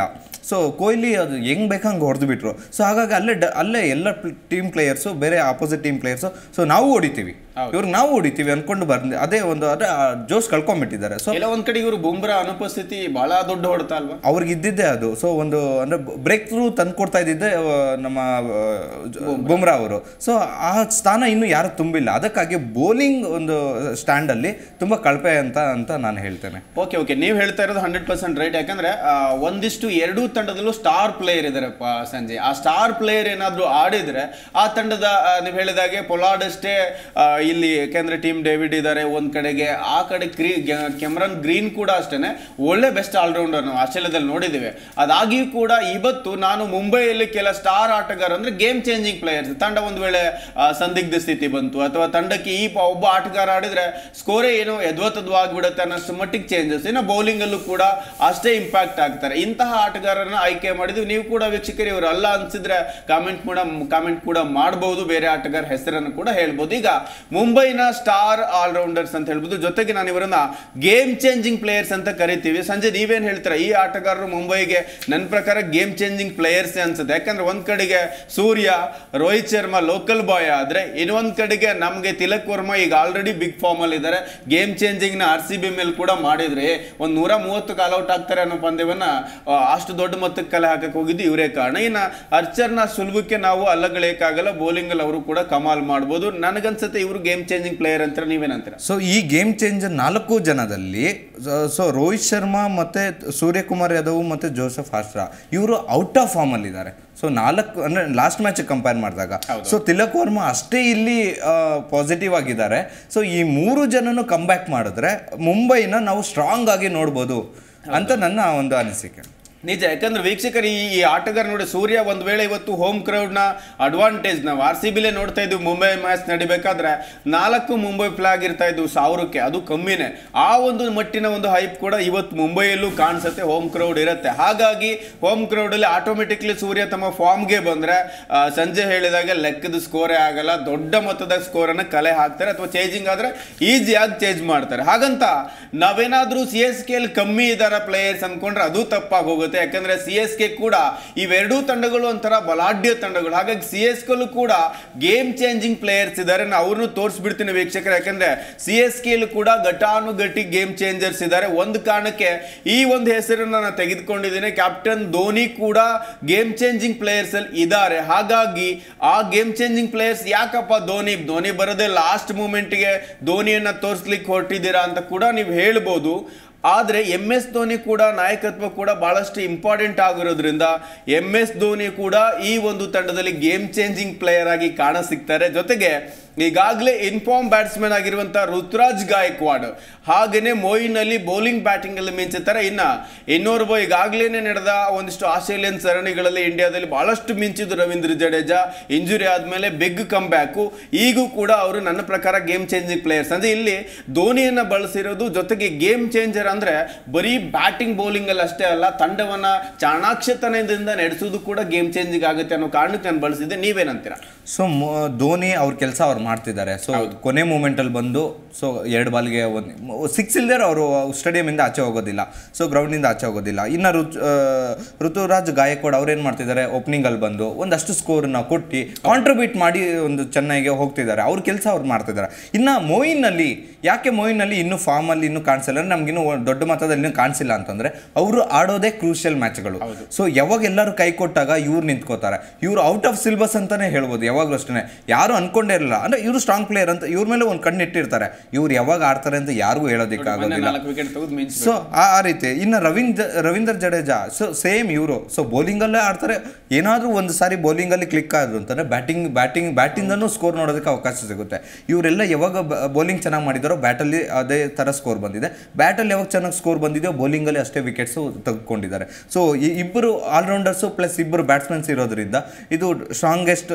S2: ಸೊ ಕೊಹ್ಲಿ ಅದು ಹೆಂಗ್ ಬೇಕಂಗೆ ಹೊಡೆದು ಬಿಟ್ರು ಸೊ ಹಾಗಾಗಿ ಅಲ್ಲೇ ಡ- ಅಲ್ಲೇ ಎಲ್ಲ ಟೀಮ್ ಪ್ಲೇಯರ್ಸು ಬೇರೆ ಆಪೋಸಿಟ್ ಟೀಮ್ ಪ್ಲೇಯರ್ಸು ಸೊ ನಾವು ಹೊಡಿತೀವಿ ಇವ್ರಿಗೆ ನಾವು ಹೊಡಿತೀವಿ ಅನ್ಕೊಂಡು ಬಂದು ಅದೇ ಒಂದು ಅದೇ ಆ ಜೋಶ್ ಕಳ್ಕೊಂಡ್ಬಿಟ್ಟಿದ್ದಾರೆ ಸೊ
S1: ಎಲ್ಲ ಒಂದ್ ಕಡೆ ಇವರು ಬುಮ್ರಾ ಅನುಪಸ್ಥಿತಿ ಬಹಳ ದೊಡ್ಡ ಹೊಡೆತ ಅಲ್ವಾ
S2: ಅವ್ರಿಗೆ ಇದ್ದಿದ್ದೇ ಅದು ಸೊ ಒಂದು ಅಂದ್ರೆ ಬ್ರೇಕ್ ಥ್ರೂ ತಂದು ಕೊಡ್ತಾ ಇದ್ದಿದ್ದೆ ಆ, ನಮ್ಮ ಆ, ಜ- ಬುಮ್ರಾ ಅವರು ಸೊ ಆ ಸ್ಥಾನ ಇನ್ನು ಯಾರು ತುಂಬಿಲ್ಲ ಅದಕ್ಕಾಗಿ ಬೌಲಿಂಗ್ ಒಂದು ಸ್ಟ್ಯಾಂಡ್ ಅಲ್ಲಿ ತುಂಬಾ ಕಳಪೆ ಅಂತ ಅಂತ ನಾನು ಹೇಳ್ತೇನೆ
S1: ಓಕೆ ಓಕೆ ನೀವು ಹೇಳ್ತಾ ಇರೋದು ಹಂಡ್ರೆಡ್ ಪರ್ಸೆಂಟ್ ರೈಟ್ ಯಾಕಂದ್ರೆ ಆ, ಒಂದಿಷ್ಟು ಎರಡೂ ತಂಡದಲ್ಲೂ ಸ್ಟಾರ್ ಪ್ಲೇಯರ್ ಇದಾರಪ್ಪ ಸಂಜೆ ಆ ಸ್ಟಾರ್ ಪ್ಲೇಯರ್ ಏನಾದ್ರು ಆಡಿದ್ರೆ ಆ ತಂಡದ ಆ, ನೀವು ಹೇಳಿದಾಗೆ ಪೊಲಾರ್ಡ್ ಅಷ್ಟೇ ಆ, ಇಲ್ಲಿ ಯಾಕಂದ್ರೆ ಟೀಮ್ ಡೇವಿಡ್ ಇದ್ದಾರೆ ಒಂದ್ ಕಡೆಗೆ ಆ ಕಡೆ ಕ್ರೀ ಕೆಮ್ರನ್ ಗ್ರೀನ್ ಕೂಡ ಅಷ್ಟೇನೆ ಒಳ್ಳೆ ಬೆಸ್ಟ್ ಆಲ್ರೌಂಡರ್ ನಾವು ಆಸ್ಟ್ರೇಲಿಯಾದಲ್ಲಿ ನೋಡಿದ್ದೇವೆ ಅದಾಗಿಯೂ ಕೂಡ ಇವತ್ತು ನಾನು ಮುಂಬೈಯಲ್ಲಿ ಕೆಲ ಸ್ಟಾರ್ ಆಟಗಾರ ಅಂದ್ರೆ ಗೇಮ್ ಚೇಂಜಿಂಗ್ ಪ್ಲೇಯರ್ಸ್ ತಂಡ ಒಂದ್ ವೇಳೆ ಆ, ಸಂದಿಗ್ಧ ಸ್ಥಿತಿ ಬಂತು ಅಥವಾ ತಂಡಕ್ಕೆ ಈ ಪ- ಒಬ್ಬ ಆಟಗಾರ ಆಡಿದ್ರೆ ಸ್ಕೋರೇ ಏನೋ ಯದ್ವತದ್ವಾಗ್ಬಿಡುತ್ತೆ ಅನ್ನೋಷ್ಟು ಮಟ್ಟಿಗೆ ಚೇಂಜಸ್ ಇನ್ನು ಬೌಲಿಂಗ್ ಅಲ್ಲೂ ಕೂಡ ಅಷ್ಟೇ ಇಂಪ್ಯಾಕ್ಟ್ ಆಗ್ತಾರೆ ಇಂತಹ ಆಟಗಾರರನ್ನ ಆಯ್ಕೆ ಮಾಡಿದ್ವಿ ನೀವು ಕೂಡ ವೀಕ್ಷಕರು ಇವರು ಅಲ್ಲ ಅನ್ಸಿದ್ರೆ ಕಾಮೆಂಟ್ ಕೂಡ ಕಾಮೆಂಟ್ ಕೂಡ ಮಾಡಬಹುದು ಬೇರೆ ಆಟಗಾರ ಹೆಸರನ್ನು ಕೂಡ ಹೇಳ್ಬೋದು ಈಗ ಮುಂಬೈನ ಸ್ಟಾರ್ ಆಲ್ರೌಂಡರ್ಸ್ ಅಂತ ಹೇಳ್ಬೋದು ಜೊತೆಗೆ ನಾನು ಇವರನ್ನ ಗೇಮ್ ಚೇಂಜಿಂಗ್ ಪ್ಲೇಯರ್ಸ್ ಅಂತ ಕರಿತೀವಿ ಸಂಜೆ ನೀವೇನ್ ಹೇಳ್ತೀರಾ ಈ ಆಟಗಾರರು ಮುಂಬೈಗೆ ನನ್ನ ಪ್ರಕಾರ ಗೇಮ್ ಚೇಂಜಿಂಗ್ ಪ್ಲೇಯರ್ಸ್ ಅನ್ಸುತ್ತೆ ಯಾಕಂದ್ರೆ ಒಂದ್ ಕಡೆಗೆ ಸೂರ್ಯ ರೋಹಿತ್ ಶರ್ಮಾ ಲೋಕಲ್ ಬಾಯ್ ಆದ್ರೆ ಇನ್ನೊಂದ್ ಕಡೆಗೆ ನಮ್ಗೆ ತಿಲಕ್ ವರ್ಮಾ ಈಗ ಆಲ್ರೆಡಿ ಬಿಗ್ ಫಾರ್ಮ್ ಅಲ್ಲಿ ಇದ್ದಾರೆ ಗೇಮ್ ಚೇಂಜಿಂಗ್ ನ ಆರ್ ಸಿ ಬಿ ಮೇಲೆ ಕೂಡ ಮಾಡಿದ್ರೆ ಒಂದ್ ನೂರ ಮೂವತ್ತು ಕಾಲ್ಔಟ್ ಆಗ್ತಾರೆ ಅನ್ನೋ ಪಂದ್ಯವನ್ನ ಆ, ಅಷ್ಟು ದೊಡ್ಡ ಮೊತ್ತಕ್ಕೆ ಕಲೆ ಹಾಕಕ್ ಹೋಗಿದ್ದು ಇವರೇ ಕಾರಣ ಇನ್ನ ಅರ್ಚರ್ನ ಸುಲಭಕ್ಕೆ ನಾವು ಅಲ್ಲಗಳೇಕಾಗಲ್ಲ ಬೌಲಿಂಗ್ ಅಲ್ಲಿ ಅವರು ಕೂಡ ಕಮಾಲ್ ಮಾಡ್ಬೋದು ನನಗನ್ಸುತ್ತೆ ಇವರು ಗೇಮ್ ಚೇಂಜಿಂಗ್ ಪ್ಲೇಯರ್ ಅಂತ ನೀವೇನಂತೀರ
S2: ಸೊ ಈ ಗೇಮ್ ಚೇಂಜರ್ ನಾಲ್ಕು ಜನದಲ್ಲಿ ಸೊ ರೋಹಿತ್ ಶರ್ಮಾ ಮತ್ತೆ ಸೂರ್ಯಕುಮಾರ್ ಯಾದವ್ ಮತ್ತೆ ಜೋಸೆಫ್ ಹಾಸ್ಟ್ರಾ ಇವರು ಔಟ್ ಆಫ್ ಫಾರ್ಮ್ ಅಲ್ಲಿ ಇದ್ದಾರೆ ಸೊ ನಾಲ್ಕು ಅಂದ್ರೆ ಲಾಸ್ಟ್ ಮ್ಯಾಚ್ ಕಂಪೇರ್ ಮಾಡಿದಾಗ ಸೊ ತಿಲಕ್ ವರ್ಮಾ ಅಷ್ಟೇ ಇಲ್ಲಿ ಪಾಸಿಟಿವ್ ಆಗಿದ್ದಾರೆ ಸೊ ಈ ಮೂರು ಜನನು ಕಮ್ ಬ್ಯಾಕ್ ಮಾಡಿದ್ರೆ ಮುಂಬೈನ ನಾವು ಸ್ಟ್ರಾಂಗ್ ಆಗಿ ನೋಡ್ಬೋದು ಅಂತ ನನ್ನ ಒಂದು ಅನಿಸಿಕೆ
S1: ನಿಜ ಯಾಕಂದ್ರೆ ವೀಕ್ಷಕರು ಈ ಈ ಆಟಗಾರ ನೋಡಿ ಸೂರ್ಯ ಒಂದ್ ವೇಳೆ ಇವತ್ತು ಹೋಮ್ ಕ್ರೌಡ್ ನ ಅಡ್ವಾಂಟೇಜ್ ನಾವು ಆರ್ ಸಿ ಬಿಲೇ ನೋಡ್ತಾ ಇದ್ವಿ ಮುಂಬೈ ಮ್ಯಾಚ್ ನಡಿಬೇಕಾದ್ರೆ ನಾಲ್ಕು ಮುಂಬೈ ಫ್ಲಾಗ್ ಇರ್ತಾ ಇದ್ವು ಸಾವಿರಕ್ಕೆ ಅದು ಕಮ್ಮಿನೇ ಆ ಒಂದು ಮಟ್ಟಿನ ಒಂದು ಹೈಪ್ ಕೂಡ ಇವತ್ತು ಮುಂಬೈಯಲ್ಲೂ ಕಾಣಿಸುತ್ತೆ ಹೋಮ್ ಕ್ರೌಡ್ ಇರುತ್ತೆ ಹಾಗಾಗಿ ಹೋಮ್ ಕ್ರೌಡ್ ಅಲ್ಲಿ ಆಟೋಮೆಟಿಕ್ಲಿ ಸೂರ್ಯ ತಮ್ಮ ಫಾರ್ಮ್ಗೆ ಬಂದ್ರೆ ಆ, ಸಂಜೆ ಹೇಳಿದಾಗ ಲೆಕ್ಕದ ಸ್ಕೋರೇ ಆಗಲ್ಲ ದೊಡ್ಡ ಮೊತ್ತದ ಸ್ಕೋರ್ ಅನ್ನ ಕಲೆ ಹಾಕ್ತಾರೆ ಅಥವಾ ಚೇಂಜಿಂಗ್ ಆದ್ರೆ ಈಸಿಯಾಗಿ ಚೇಂಜ್ ಮಾಡ್ತಾರೆ ಹಾಗಂತ ನಾವೇನಾದ್ರೂ ಸಿ ಎಸ್ ಕೆ ಕಮ್ಮಿ ಇದಾರ ಪ್ಲೇಯರ್ಸ್ ಅನ್ಕೊಂಡ್ರೆ ಅದು ತಪ್ಪಾಗಿ ಹೋಗುತ್ತೆ ಯಾಕಂದ್ರೆ ಸಿ ಎಸ್ ಕೆ ಕೂಡ ಇವೆರಡೂ ತಂಡಗಳು ಒಂಥರ ಬಲಾಢ್ಯ ತಂಡಗಳು ಹಾಗಾಗಿ ಸಿ ಎಸ್ ಕೆಲು ಕೂಡ ಗೇಮ್ ಚೇಂಜಿಂಗ್ ಪ್ಲೇಯರ್ಸ್ ಇದ್ದಾರೆ ನಾನು ಅವ್ರನ್ನು ತೋರಿಸ್ಬಿಡ್ತೀನಿ ವೀಕ್ಷಕರು ಯಾಕಂದ್ರೆ ಸಿ ಎಸ್ ಕೆಲು ಕೂಡ ಘಟಾನುಘಟಿ ಗೇಮ್ ಚೇಂಜರ್ಸ್ ಇದ್ದಾರೆ ಒಂದು ಕಾರಣಕ್ಕೆ ಈ ಒಂದು ಹೆಸರನ್ನ ನಾನು ತೆಗೆದುಕೊಂಡಿದ್ದೀನಿ ಕ್ಯಾಪ್ಟನ್ ಧೋನಿ ಕೂಡ ಗೇಮ್ ಚೇಂಜಿಂಗ್ ಪ್ಲೇಯರ್ಸ್ ಅಲ್ಲಿ ಇದ್ದಾರೆ ಹಾಗಾಗಿ ಆ ಗೇಮ್ ಚೇಂಜಿಂಗ್ ಪ್ಲೇಯರ್ಸ್ ಯಾಕಪ್ಪ ಧೋನಿ ಧೋನಿ ಬರೋದೇ ಲಾಸ್ಟ್ ಮೂಮೆಂಟ್ಗೆ ಧೋನಿಯನ್ನ ತೋರಿಸ್ಲಿಕ್ಕೆ ಹೊರಟಿದ್ದೀರಾ ಅಂತ ಕೂಡ ನೀವು ಹೇಳ್ಬೋದು ಆದರೆ ಎಂ ಎಸ್ ಧೋನಿ ಕೂಡ ನಾಯಕತ್ವ ಕೂಡ ಬಹಳಷ್ಟು ಇಂಪಾರ್ಟೆಂಟ್ ಆಗಿರೋದ್ರಿಂದ ಎಂ ಎಸ್ ಧೋನಿ ಕೂಡ ಈ ಒಂದು ತಂಡದಲ್ಲಿ ಗೇಮ್ ಚೇಂಜಿಂಗ್ ಪ್ಲೇಯರ್ ಆಗಿ ಕಾಣ ಸಿಗ್ತಾರೆ ಜೊತೆಗೆ ಈಗಾಗಲೇ ಇನ್ಫಾರ್ಮ್ ಬ್ಯಾಟ್ಸ್ಮನ್ ಆಗಿರುವಂತ ಋತುರಾಜ್ ಗಾಯಕ್ವಾಡ್ ಹಾಗೇನೆ ಮೊಯಿನ್ ಅಲ್ಲಿ ಬೌಲಿಂಗ್ ಬ್ಯಾಟಿಂಗ್ ಅಲ್ಲಿ ಮಿಂಚುತ್ತಾರೆ ಇನ್ನ ಇನ್ನೋರ್ವ ಈಗಾಗಲೇ ನಡೆದ ಒಂದಿಷ್ಟು ಆಸ್ಟ್ರೇಲಿಯನ್ ಸರಣಿಗಳಲ್ಲಿ ಇಂಡಿಯಾದಲ್ಲಿ ಬಹಳಷ್ಟು ಮಿಂಚಿದ್ರು ರವೀಂದ್ರ ಜಡೇಜಾ ಇಂಜುರಿ ಆದ್ಮೇಲೆ ಬಿಗ್ ಕಮ್ ಬ್ಯಾಕು ಈಗೂ ಕೂಡ ಅವರು ನನ್ನ ಪ್ರಕಾರ ಗೇಮ್ ಚೇಂಜಿಂಗ್ ಪ್ಲೇಯರ್ಸ್ ಅಂದ್ರೆ ಇಲ್ಲಿ ಧೋನಿಯನ್ನ ಬಳಸಿರೋದು ಜೊತೆಗೆ ಗೇಮ್ ಚೇಂಜರ್ ಅಂದ್ರೆ ಬರೀ ಬ್ಯಾಟಿಂಗ್ ಬೌಲಿಂಗ್ ಅಲ್ಲಿ ಅಷ್ಟೇ ಅಲ್ಲ ತಂಡವನ್ನ ಚಾಣಾಕ್ಷತನದಿಂದ ನಡೆಸೋದು ಕೂಡ ಗೇಮ್ ಚೇಂಜಿಂಗ್ ಆಗುತ್ತೆ ಅನ್ನೋ ಕಾರಣಕ್ಕೆ ನಾನು ಬಳಸಿದ್ದೆ ನೀವೇನಂತೀರಾ
S2: ಸೊ ಧೋನಿ ಅವ್ರ ಕೆಲಸ ಅವ್ರು ಮಾಡ್ತಿದ್ದಾರೆ ಸೊ ಕೊನೆ ಮೂಮೆಂಟ್ ಅಲ್ಲಿ ಬಂದು ಸೊ ಎರಡು ಬಾಲ್ಗೆ ಒಂದು ಸಿಕ್ಸ್ ಇಲ್ದೇ ಅವರು ಸ್ಟೇಡಿಯಂ ಇಂದ ಆಚೆ ಹೋಗೋದಿಲ್ಲ ಸೊ ಗ್ರೌಂಡ್ ಇಂದ ಆಚೆ ಹೋಗೋದಿಲ್ಲ ಇನ್ನು ಋತು ಆ, ಋತುರಾಜ್ ಗಾಯಕ್ವಾಡ್ ಅವ್ರೇನ್ ಮಾಡ್ತಿದ್ದಾರೆ ಓಪನಿಂಗ್ ಅಲ್ಲಿ ಬಂದು ಒಂದಷ್ಟು ಸ್ಕೋರ್ ನ ಕೊಟ್ಟು ಕಾಂಟ್ರಿಬ್ಯೂಟ್ ಮಾಡಿ ಒಂದು ಚೆನ್ನೈಗೆ ಹೋಗ್ತಿದ್ದಾರೆ ಅವ್ರ ಕೆಲಸ ಅವ್ರು ಮಾಡ್ತಿದ್ದಾರೆ ಇನ್ನ ಮೊಯಿನ್ ಅಲ್ಲಿ ಯಾಕೆ ಮೊಯಿನ್ ಅಲ್ಲಿ ಇನ್ನೂ ಫಾರ್ಮ್ ಅಲ್ಲಿ ಇನ್ನೂ ಕಾಣಿಸಿಲ್ಲ ಅಂದ್ರೆ ನಮ್ಗಿನ್ನೂ ಒಂದ್ ದೊಡ್ಡ ಮಟ್ಟದಲ್ಲಿ ಇನ್ನೂ ಕಾಣಿಸಿಲ್ಲ ಅಂತಂದ್ರೆ ಅವರು ಆಡೋದೇ ಕ್ರೂಷಿಯಲ್ ಮ್ಯಾಚ್ಗಳು ಸೊ ಯಾವಾಗ ಎಲ್ಲರೂ ಕೈ ಕೊಟ್ಟಾಗ ಇವ್ರು ನಿಂತ್ಕೋತಾರೆ ಇವ್ರು ಔಟ್ ಆಫ್ ಸಿಲೆಬಸ್ ಅಂತಾನೆ ಹೇಳ್ಬೋದು ಯಾವಾಗಲೂ ಅಷ್ಟೇ ಯಾರು ಅನ್ಕೊಂಡೇ ಇರಲ್ಲ ಅಂದ್ರೆ ಇವರು ಸ್ಟ್ರಾಂಗ್ ಪ್ಲೇಯರ್ ಅಂತ ಇವ್ರ ಮೇಲೆ ಒಂದು ಕಣ್ಣು ಇಟ್ಟಿರ್ತಾರೆ ಇವ್ರು ಯಾವಾಗ ಆಡ್ತಾರೆ ಅಂತ ಯಾರಿಗೂ
S1: ಮೊನ್ನೆ
S2: ಹೇಳೋದಕ್ಕಾಗೋದಿಲ್ಲ
S1: ನಾಲ್ಕು ವಿಕೆಟ್ ತೆಗೆದು ಮಿಂಚ್
S2: ಸೊ ಆ ಆ ರೀತಿ ಇನ್ನು ರವೀಂದ್ರ ರವೀಂದ್ರ ಜಡೇಜಾ ಸೊ ಸೇಮ್ ಇವರು ಸೊ ಬೌಲಿಂಗಲ್ಲೇ ಆಡ್ತಾರೆ ಏನಾದರೂ ಒಂದು ಸಾರಿ ಬೌಲಿಂಗಲ್ಲಿ ಕ್ಲಿಕ್ ಆದ್ರು ಅಂತಂದ್ರೆ ಬ್ಯಾಟಿಂಗ್ ಬ್ಯಾಟಿಂಗ್ ಬ್ಯಾಟಿಂದನೂ ಸ್ಕೋರ್ ನೋಡೋದಕ್ಕೆ ಅವಕಾಶ ಸಿಗುತ್ತೆ ಇವರೆಲ್ಲ ಯಾವಾಗ ಬೌಲಿಂಗ್ ಚೆನ್ನಾಗಿ ಮಾಡಿದಾರೋ ಬ್ಯಾಟಲ್ಲಿ ಅದೇ ಥರ ಸ್ಕೋರ್ ಬಂದಿದೆ ಬ್ಯಾಟಲ್ಲಿ ಯಾವಾಗ ಚೆನ್ನಾಗಿ ಸ್ಕೋರ್ ಬಂದಿದೆಯೋ ಬೌಲಿಂಗಲ್ಲಿ ಅಷ್ಟೇ ವಿಕೆಟ್ಸು ತೆಗೆದುಕೊಂಡಿದ್ದಾರೆ ಸೊ ಇಬ್ಬರು ಆಲ್ರೌಂಡರ್ಸು ಪ್ಲಸ್ ಇಬ್ಬರು ಬ್ಯಾಟ್ಸ್ಮನ್ಸ್ ಇರೋದ್ರಿಂದ ಇದು ಸ್ಟ್ರಾಂಗೆಸ್ಟ್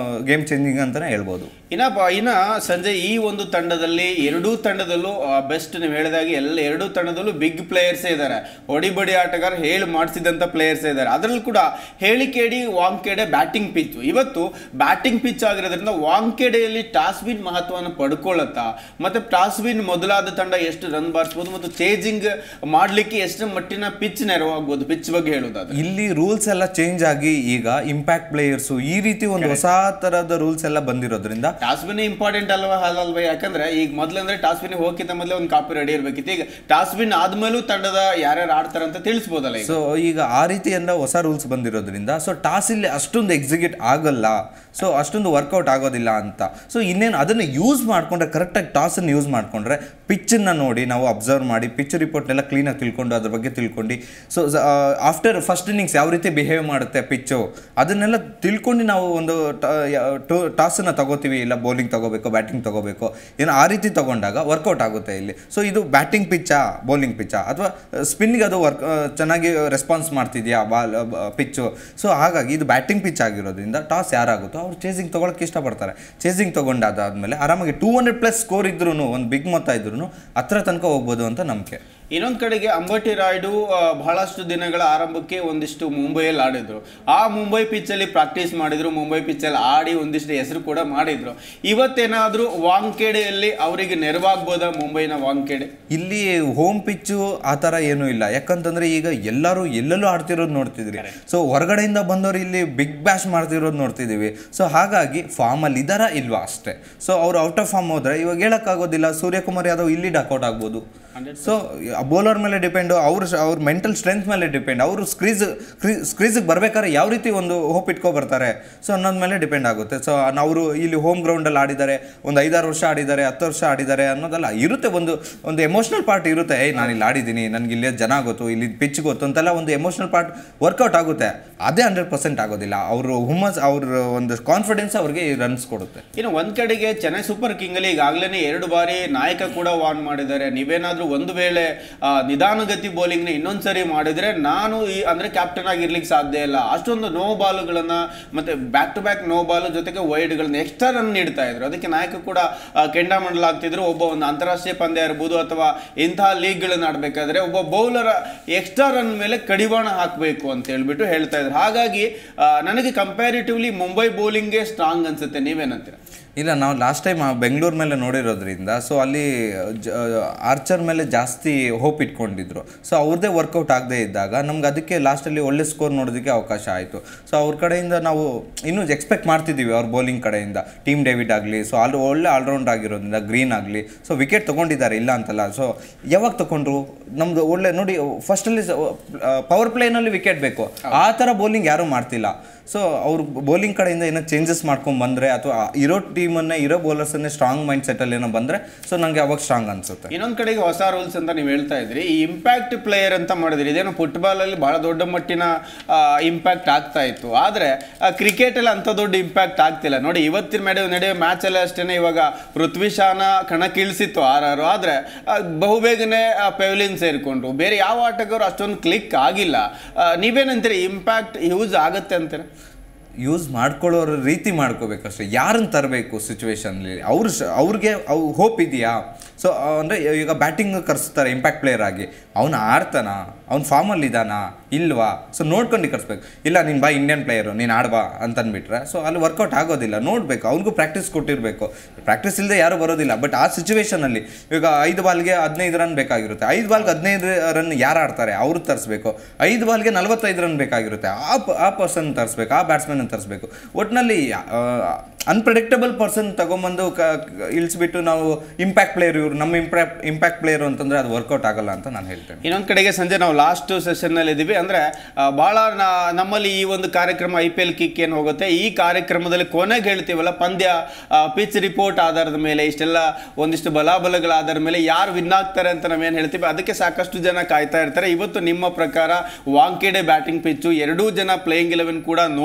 S2: ಗೇಮ್ ಚೇಂಜಿಂಗ್ ಅಂತಾನೆ ಹೇಳ್ಬೋದು
S1: ಇನ್ನ ಪ- ಇನ್ನ ಸಂಜೆ ಈ ಒಂದು ತಂಡದಲ್ಲಿ ಎರಡೂ ತಂಡದಲ್ಲೂ ಬೆಸ್ಟ್ ನೀವು ಹೇಳಿದಾಗೆ ಎಲ್ಲ ಎರಡೂ ತಂಡದಲ್ಲೂ ಬಿಗ್ ಪ್ಲೇಯರ್ಸೇ ಇದ್ದಾರೆ ಹೊಡಿಬಡಿ ಆಟಗಾರ ಹೇಳಿ ಮಾಡಿಸಿದಂಥ ಪ್ಲೇಯರ್ಸೇ ಇದ್ದಾರೆ ಅದರಲ್ಲಿ ಕೂಡ ಹೇಳಿ ಕೇಳಿ ವಾಂಕೆಡೆ ಬ್ಯಾಟಿಂಗ್ ಪಿಚ್ ಇವತ್ತು ಬ್ಯಾಟಿಂಗ್ ಪಿಚ್ ಆಗಿರೋದ್ರಿಂದ ವಾಂಕೆಡೆಯಲ್ಲಿ ಟಾಸ್ವಿನ್ ಮಹತ್ವವನ್ನು ಪಡ್ಕೊಳ್ಳುತ್ತಾ ಮತ್ತೆ ಟಾಸ್ವಿನ್ ಮೊದಲಾದ ತಂಡ ಎಷ್ಟು ರನ್ ಬಾರಿಸ್ಬೋದು ಮತ್ತು ಚೇಂಜಿಂಗ್ ಮಾಡ್ಲಿಕ್ಕೆ ಎಷ್ಟು ಮಟ್ಟಿನ ಪಿಚ್ ನೆರವಾಗ್ಬೋದು ಪಿಚ್ ಬಗ್ಗೆ ಹೇಳೋದಾದ್ರೆ
S2: ಇಲ್ಲಿ ರೂಲ್ಸ್ ಎಲ್ಲ ಚೇಂಜ್ ಆಗಿ ಈಗ ಇಂಪ್ಯಾಕ್ಟ್ ಪ್ಲೇಯರ್ಸು ಈ ರೀತಿ ಒಂದು ಹೊಸ ತರದ ರೂಲ್ಸ್ ಎಲ್ಲ ಬಂದಿರೋದ್ರಿಂದ
S1: ಟಾಸ್ಬಿನ್ ಇಂಪಾರ್ಟೆಂಟ್ ಅಲ್ವಾ ಅಲ್ವಾ ಯಾಕಂದ್ರೆ ಈಗ ಮೊದ್ಲಂದ್ರೆ ಟಾಸ್ಬಿನ್ ಹೋಗಿದ್ದ ಮೊದಲೇ ಒಂದು ಕಾಪಿ ರೆಡಿ ಇರ್ಬೇಕಿತ್ತು ಈಗ ಟಾಸ್ಬಿನ್ ಆದ್ಮೇಲೂ ತಂಡದ ಯಾರ್ಯಾರು ಆಡ್ತಾರೆ ಅಂತ ತಿಳಿಸ್ಬೋದಲ್ಲ ಈಗ
S2: ಸೊ ಈಗ ಆ ರೀತಿಯಿಂದ ಹೊಸ ರೂಲ್ಸ್ ಬಂದಿರೋದ್ರಿಂದ ಸೊ ಟಾಸ್ ಇಲ್ಲಿ ಅಷ್ಟೊಂದು ಎಕ್ಸಿಕ್ಯೂಟ್ ಆಗಲ್ಲ ಸೊ ಅಷ್ಟೊಂದು ವರ್ಕೌಟ್ ಆಗೋದಿಲ್ಲ ಅಂತ ಸೊ ಇನ್ನೇನು ಅದನ್ನು ಯೂಸ್ ಮಾಡಿಕೊಂಡ್ರೆ ಕರೆಕ್ಟಾಗಿ ಟಾಸನ್ನು ಯೂಸ್ ಮಾಡಿಕೊಂಡ್ರೆ ಪಿಚ್ಚನ್ನು ನೋಡಿ ನಾವು ಅಬ್ಸರ್ವ್ ಮಾಡಿ ಪಿಚ್ ರಿಪೋರ್ಟ್ನೆಲ್ಲ ಕ್ಲೀನಾಗಿ ತಿಳ್ಕೊಂಡು ಅದ್ರ ಬಗ್ಗೆ ತಿಳ್ಕೊಂಡು ಸೊ ಆಫ್ಟರ್ ಫಸ್ಟ್ ಇನ್ನಿಂಗ್ಸ್ ಯಾವ ರೀತಿ ಬಿಹೇವ್ ಮಾಡುತ್ತೆ ಪಿಚ್ಚು ಅದನ್ನೆಲ್ಲ ತಿಳ್ಕೊಂಡು ನಾವು ಒಂದು ಟಾಸನ್ನು ತಗೋತೀವಿ ಇಲ್ಲ ಬೌಲಿಂಗ್ ತಗೋಬೇಕು ಬ್ಯಾಟಿಂಗ್ ತಗೋಬೇಕು ಏನೋ ಆ ರೀತಿ ತಗೊಂಡಾಗ ವರ್ಕೌಟ್ ಆಗುತ್ತೆ ಇಲ್ಲಿ ಸೊ ಇದು ಬ್ಯಾಟಿಂಗ್ ಪಿಚ್ಚಾ ಬೌಲಿಂಗ್ ಪಿಚ್ಚಾ ಅಥವಾ ಸ್ಪಿನ್ಗೆ ಅದು ವರ್ಕ್ ಚೆನ್ನಾಗಿ ರೆಸ್ಪಾನ್ಸ್ ಮಾಡ್ತಿದ್ಯಾ ಬಾಲ್ ಪಿಚ್ಚು ಸೊ ಹಾಗಾಗಿ ಇದು ಬ್ಯಾಟಿಂಗ್ ಪಿಚ್ ಆಗಿರೋದ್ರಿಂದ ಟಾಸ್ ಯಾರಾಗುತ್ತೋ ಅವ್ರು ಚೇಸಿಂಗ್ ತೊಗೊಳಕ್ಕೆ ಇಷ್ಟಪಡ್ತಾರೆ ಚೇಸಿಂಗ್ ತೊಗೊಂಡಾದಾದ್ಮೇಲೆ ಆರಾಮಾಗಿ ಟೂ ಹಂಡ್ರೆಡ್ ಪ್ಲಸ್ ಸ್ಕೋರ್ ಇದ್ರೂ ಒಂದು ಬಿಗ್ ಮೊತ್ತ ಇದ್ರೂ ಹತ್ರ ತನಕ ಹೋಗ್ಬೋದು ಅಂತ ನಂಬಿಕೆ
S1: ಇನ್ನೊಂದು ಕಡೆಗೆ ಅಂಬಟಿ ರಾಯ್ಡು ಆ, ಬಹಳಷ್ಟು ದಿನಗಳ ಆರಂಭಕ್ಕೆ ಒಂದಿಷ್ಟು ಮುಂಬೈಯಲ್ಲಿ ಆಡಿದ್ರು ಆ ಮುಂಬೈ ಪಿಚ್ಚಲ್ಲಿ ಪ್ರಾಕ್ಟೀಸ್ ಮಾಡಿದ್ರು ಮುಂಬೈ ಪಿಚ್ಚಲ್ಲಿ ಆಡಿ ಒಂದಿಷ್ಟು ಹೆಸರು ಕೂಡ ಮಾಡಿದ್ರು ಇವತ್ತೇನಾದ್ರೂ ವಾಂಖೇಡೆಯಲ್ಲಿ ಅವರಿಗೆ ನೆರವಾಗ್ಬೋದಾ ಮುಂಬೈನ ವಾಂಖೇಡೆ
S2: ಇಲ್ಲಿ ಹೋಮ್ ಪಿಚ್ಚು ಆ ಥರ ಏನೂ ಇಲ್ಲ ಯಾಕಂತಂದ್ರೆ ಈಗ ಎಲ್ಲರೂ ಎಲ್ಲೆಲ್ಲೂ ಆಡ್ತಿರೋದು ನೋಡ್ತಿದ್ರಿ ಸೊ ಹೊರಗಡೆಯಿಂದ ಬಂದವರು ಇಲ್ಲಿ ಬಿಗ್ ಬ್ಯಾಶ್ ಮಾಡ್ತಿರೋದು ನೋಡ್ತಿದ್ದೀವಿ ಸೊ ಹಾಗಾಗಿ ಫಾರ್ಮಲ್ಲಿ ಇದಾರ ಇಲ್ವಾ ಅಷ್ಟೇ ಸೊ ಅವ್ರು ಔಟ್ ಆಫ್ ಫಾರ್ಮ್ ಹೋದ್ರೆ ಇವಾಗ ಹೇಳೋಕ್ಕಾಗೋದಿಲ್ಲ ಸೂರ್ಯಕುಮಾರ್ ಯಾದವ್ ಇಲ್ಲಿ ಡಕೌಟ್ ಆಗ್ಬೋದು ಸೊ ಬೌಲರ್ ಮೇಲೆ ಡಿಪೆಂಡು ಅವ್ರ ಅವ್ರ ಮೆಂಟಲ್ ಸ್ಟ್ರೆಂತ್ ಮೇಲೆ ಡಿಪೆಂಡ್ ಅವರು ಸ್ಕ್ರೀಸ್ ಸ್ಕ್ರೀಸಿಗೆ ಬರ್ಬೇಕಾದ್ರೆ ಯಾವ ರೀತಿ ಒಂದು ಹೋಪ್ ಇಟ್ಕೊ ಬರ್ತಾರೆ ಸೊ ಅನ್ನೋದ್ ಮೇಲೆ ಡಿಪೆಂಡ್ ಆಗುತ್ತೆ ಸೊ ಅವರು ಇಲ್ಲಿ ಹೋಮ್ ಗ್ರೌಂಡಲ್ಲಿ ಆಡಿದ್ದಾರೆ ಒಂದು ಐದಾರು ವರ್ಷ ಆಡಿದ್ದಾರೆ ಹತ್ತು ವರ್ಷ ಆಡಿದ್ದಾರೆ ಅನ್ನೋದಲ್ಲ ಇರುತ್ತೆ ಒಂದು ಒಂದು ಎಮೋಷನಲ್ ಪಾರ್ಟ್ ಇರುತ್ತೆ ಏಯ್ ನಾನು ಇಲ್ಲಿ ಆಡಿದ್ದೀನಿ ನನಗೆ ಇಲ್ಲಿ ಜನ ಗೊತ್ತು ಇಲ್ಲಿ ಪಿಚ್ ಗೊತ್ತು ಅಂತೆಲ್ಲ ಒಂದು ಎಮೋಷನಲ್ ಪಾರ್ಟ್ ವರ್ಕೌಟ್ ಆಗುತ್ತೆ ಅದೇ ಹಂಡ್ರೆಡ್ ಪರ್ಸೆಂಟ್ ಆಗೋದಿಲ್ಲ ಅವರು ಹುಮ್ಮಸ್ ಅವ್ರ ಒಂದು ಕಾನ್ಫಿಡೆನ್ಸ್ ಅವ್ರಿಗೆ ರನ್ಸ್ ಕೊಡುತ್ತೆ
S1: ಇನ್ನು ಒಂದ್ ಕಡೆಗೆ ಚೆನ್ನೈ ಸೂಪರ್ ಕಿಂಗ್ ಅಲ್ಲಿ ಈಗಾಗಲೇ ಎರಡು ಬಾರಿ ನಾಯಕ ಕೂಡ ವಾರ್ನ್ ಮಾಡಿದ್ದಾರೆ ನೀವೇನಾದ್ರೂ ಒಂದು ವೇಳೆ ಆ, ನಿಧಾನಗತಿ ಬೌಲಿಂಗ್ ನ ಇನ್ನೊಂದ್ಸರಿ ಮಾಡಿದ್ರೆ ನಾನು ಈ ಅಂದ್ರೆ ಕ್ಯಾಪ್ಟನ್ ಆಗಿರ್ಲಿಕ್ಕೆ ಸಾಧ್ಯ ಇಲ್ಲ ಅಷ್ಟೊಂದು ನೋ ಬಾಲುಗಳನ್ನ ಮತ್ತೆ back to back no ball ಜೊತೆಗೆ ವೈಡ್ ಗಳನ್ನ ಎಕ್ಸ್ಟ್ರಾ ರನ್ ನೀಡ್ತಾ ಇದ್ರು ಅದಕ್ಕೆ ನಾಯಕ ಕೂಡ ಆ, ಕೆಂಡಾಮಂಡಲ ಆಗ್ತಿದ್ರು ಒಬ್ಬ ಒಂದು ಅಂತಾರಾಷ್ಟ್ರೀಯ ಪಂದ್ಯ ಇರ್ಬೋದು ಅಥವಾ ಇಂತಹ ಲೀಗ್ ಗಳನ್ನ ಆಡ್ಬೇಕಾದ್ರೆ ಒಬ್ಬ ಬೌಲರ್ ಎಕ್ಸ್ಟ್ರಾ ರನ್ ಮೇಲೆ ಕಡಿವಾಣ ಹಾಕಬೇಕು ಅಂತ ಹೇಳ್ಬಿಟ್ಟು ಹೇಳ್ತಾ ಇದ್ರು ಹಾಗಾಗಿ ಆ, ನನಗೆ ಕಂಪ್ಯಾರಿಟಿವ್ಲಿ ಮುಂಬೈ ಬೌಲಿಂಗ್ಗೆ ಸ್ಟ್ರಾಂಗ್ ಅನ್ಸುತ್ತೆ ನೀವೇನಂತೀರ
S2: ಇಲ್ಲ ನಾವು ಲಾಸ್ಟ್ ಟೈಮ್ ಬೆಂಗಳೂರು ಮೇಲೆ ನೋಡಿರೋದ್ರಿಂದ ಸೊ ಅಲ್ಲಿ ಆರ್ಚರ್ ಮೇಲೆ ಜಾಸ್ತಿ ಹೋಪ್ ಇಟ್ಕೊಂಡಿದ್ರು ಸೊ ಅವ್ರದ್ದೇ ವರ್ಕೌಟ್ ಆಗದೆ ಇದ್ದಾಗ ನಮ್ಗೆ ಅದಕ್ಕೆ ಲಾಸ್ಟಲ್ಲಿ ಒಳ್ಳೆ ಸ್ಕೋರ್ ನೋಡೋದಕ್ಕೆ ಅವಕಾಶ ಆಯಿತು ಸೊ ಅವ್ರ ಕಡೆಯಿಂದ ನಾವು ಇನ್ನೂ ಎಕ್ಸ್ಪೆಕ್ಟ್ ಮಾಡ್ತಿದ್ದೀವಿ ಅವ್ರ ಬೌಲಿಂಗ್ ಕಡೆಯಿಂದ ಟೀಮ್ ಡೇವಿಡ್ ಆಗಲಿ ಸೊ ಅಲ್ಲಿ ಒಳ್ಳೆ ಆಲ್ರೌಂಡ್ ಆಗಿರೋದ್ರಿಂದ ಗ್ರೀನ್ ಆಗಲಿ ಸೊ ವಿಕೆಟ್ ತೊಗೊಂಡಿದ್ದಾರೆ ಇಲ್ಲ ಅಂತಲ್ಲ ಸೊ ಯಾವಾಗ ತಗೊಂಡ್ರು ನಮ್ದು ಒಳ್ಳೆ ನೋಡಿ ಫಸ್ಟಲ್ಲಿ ಪವರ್ ಪ್ಲೇನಲ್ಲಿ ವಿಕೆಟ್ ಬೇಕು ಆ ಥರ ಬೌಲಿಂಗ್ ಯಾರೂ ಮಾಡ್ತಿಲ್ಲ ಸೊ ಅವ್ರು ಬೌಲಿಂಗ್ ಕಡೆಯಿಂದ ಏನೋ ಚೇಂಜಸ್ ಮಾಡ್ಕೊಂಡು ಬಂದರೆ ಅಥವಾ ಇರೋ ಟೀಮನ್ನೇ ಇರೋ ಬೌಲರ್ಸನ್ನೇ ಸ್ಟ್ರಾಂಗ್ ಮೈಂಡ್ ಸೆಟ್ಟಲ್ಲಿ ಏನೋ ಬಂದರೆ ಸೊ ನನಗೆ ಅವಾಗ ಸ್ಟ್ರಾಂಗ್ ಅನಿಸುತ್ತೆ
S1: ಇನ್ನೊಂದ್ ಕಡೆಗೆ ಹೊಸ ರೂಲ್ಸ್ ಅಂತ ನೀವು ಹೇಳ್ತಾ ಇದ್ರಿ ಈ ಇಂಪ್ಯಾಕ್ಟ್ ಪ್ಲೇಯರ್ ಅಂತ ಮಾಡಿದ್ರಿ ಇದೇನು ಫುಟ್ಬಾಲ್ ಅಲ್ಲಿ ಬಹಳ ದೊಡ್ಡ ಮಟ್ಟಿನ ಇಂಪ್ಯಾಕ್ಟ್ ಆಗ್ತಾ ಇತ್ತು ಆದ್ರೆ ಕ್ರಿಕೆಟ್ ಅಲ್ಲಿ ಅಂತ ದೊಡ್ಡ ಇಂಪ್ಯಾಕ್ಟ್ ಆಗ್ತಿಲ್ಲ ನೋಡಿ ಇವತ್ತಿನ ನಡೆಯುವ ನಡೆಯುವ ಮ್ಯಾಚ್ ಅಲ್ಲಿ ಅಷ್ಟೇನೆ ಇವಾಗ ಪೃಥ್ವಿ ಶಾನ ಕಣಕ್ಕಿಳಿಸಿತ್ತು ಆರ್ ಆರು ಆದ್ರೆ ಆ, ಬಹುಬೇಗನೆ ಪೆವಿಲಿಯನ್ ಸೇರ್ಕೊಂಡ್ರು ಬೇರೆ ಯಾವ ಆಟಗಾರರು ಅಷ್ಟೊಂದು ಕ್ಲಿಕ್ ಆಗಿಲ್ಲ ಆ, ನೀವೇನಂತೀರಿ ಇಂಪ್ಯಾಕ್ಟ್ ಯೂಸ್ ಆಗತ್ತೆ ಅಂತೀರ
S2: ಯೂಸ್ ಮಾಡ್ಕೊಳ್ಳೋರ ರೀತಿ ಮಾಡ್ಕೋಬೇಕಷ್ಟೇ ಯಾರನ್ನ ತರಬೇಕು ಸಿಚುವೇಶನ್ಲಿ ಅವ್ರು ಶ- ಅವ್ರಿಗೆ ಅವು ಹೋಪ್ ಇದೆಯಾ ಸೊ ಅಂದರೆ ಈಗ ಬ್ಯಾಟಿಂಗ್ ಕರೆಸ್ತಾರೆ ಇಂಪ್ಯಾಕ್ಟ್ ಪ್ಲೇಯರ್ ಆಗಿ ಅವ್ನು ಆಡ್ತಾನ ಅವ್ನು ಫಾರ್ಮಲ್ಲಿ ಇದ್ದಾನಾ ಇಲ್ವಾ ಸೊ ನೋಡ್ಕೊಂಡು ಕರ್ಸ್ಬೇಕು ಇಲ್ಲ ನೀನು ಬಾ ಇಂಡಿಯನ್ ಪ್ಲೇಯರು ನೀನು ಆಡ್ಬಾ ಅಂತಂದ್ಬಿಟ್ರೆ ಸೊ ಅಲ್ಲಿ ವರ್ಕೌಟ್ ಆಗೋದಿಲ್ಲ ನೋಡಬೇಕು ಅವ್ನಿಗೂ ಪ್ರಾಕ್ಟೀಸ್ ಕೊಟ್ಟಿರಬೇಕು ಪ್ರಾಕ್ಟೀಸ್ ಇಲ್ಲದೆ ಯಾರು ಬರೋದಿಲ್ಲ ಬಟ್ ಆ ಸಿಚುವೇಶನಲ್ಲಿ ಈಗ ಐದು ಬಾಲ್ಗೆ ಹದಿನೈದು ರನ್ ಬೇಕಾಗಿರುತ್ತೆ ಐದು ಬಾಲ್ಗೆ ಹದಿನೈದು ರನ್ ಯಾರು ಆಡ್ತಾರೆ ಅವ್ರು ತರಿಸ್ಬೇಕು ಐದು ಬಾಲ್ಗೆ ನಲವತ್ತೈದು ರನ್ ಬೇಕಾಗಿರುತ್ತೆ ಆ ಪ- ಆ ಪರ್ಸನ್ ತರಿಸ್ಬೇಕು ಆ ಬ್ಯಾಟ್ಸ್ಮನ್ ತರಿಸ್ಬೇಕು ಒಟ್ಟಿನಲ್ಲಿ ಅನ್ಪ್ರೆಡಿಕ್ಟಬಲ್ ಪರ್ಸನ್ ತಗೊಂಬಂದು ಕ ಕ- ಇಳಿಸ್ಬಿಟ್ಟು ನಾವು ಇಂಪ್ಯಾಕ್ಟ್ ಪ್ಲೇಯರ್ ಇವರು ನಮ್ಮ ಇಂಪ್ಯಾಕ್ಟ್ ಇಂಪ್ಯಾಕ್ಟ್ ಪ್ಲೇಯರು ಅಂತಂದ್ರೆ ಅದು ವರ್ಕೌಟ್ ಆಗಲ್ಲ ಅಂತ ನಾನು ಹೇಳ್ತೇನೆ
S1: ಇನ್ನೊಂದು ಕಡೆಗೆ ಸಂಜೆ ನಾವು ಲಾಸ್ಟ್ ಸೆಷನ್ನಲ್ಲಿ ಇದ್ದೀವಿ ಅಂದರೆ ಭಾಳ ನಮ್ಮಲ್ಲಿ ಈ ಒಂದು ಕಾರ್ಯಕ್ರಮ ಐ ಪಿ ಎಲ್ ಕಿಕ್ ಏನು ಹೋಗುತ್ತೆ ಈ ಕಾರ್ಯಕ್ರಮದಲ್ಲಿ ಕೊನೆಗೆ ಹೇಳ್ತೀವಲ್ಲ ಪಂದ್ಯ ಪಿಚ್ ರಿಪೋರ್ಟ್ ಆಧಾರದ ಮೇಲೆ ಇಷ್ಟೆಲ್ಲ ಒಂದಿಷ್ಟು ಬಲಾಬಲಗಳ ಆಧಾರದ ಮೇಲೆ ಯಾರು ವಿನ್ ಆಗ್ತಾರೆ ಅಂತ ನಾವೇನು ಹೇಳ್ತೀವಿ ಅದಕ್ಕೆ ಸಾಕಷ್ಟು ಜನ ಕಾಯ್ತಾ ಇರ್ತಾರೆ ಇವತ್ತು ನಿಮ್ಮ ಪ್ರಕಾರ ವಾಂಕೆಡೆ ಬ್ಯಾಟಿಂಗ್ ಪಿಚ್ಚು ಎರಡೂ ಜನ ಪ್ಲೇಯಿಂಗ್ ಇಲೆವೆನ್ ಕೂಡ ನೋಡಿದ್ರಿ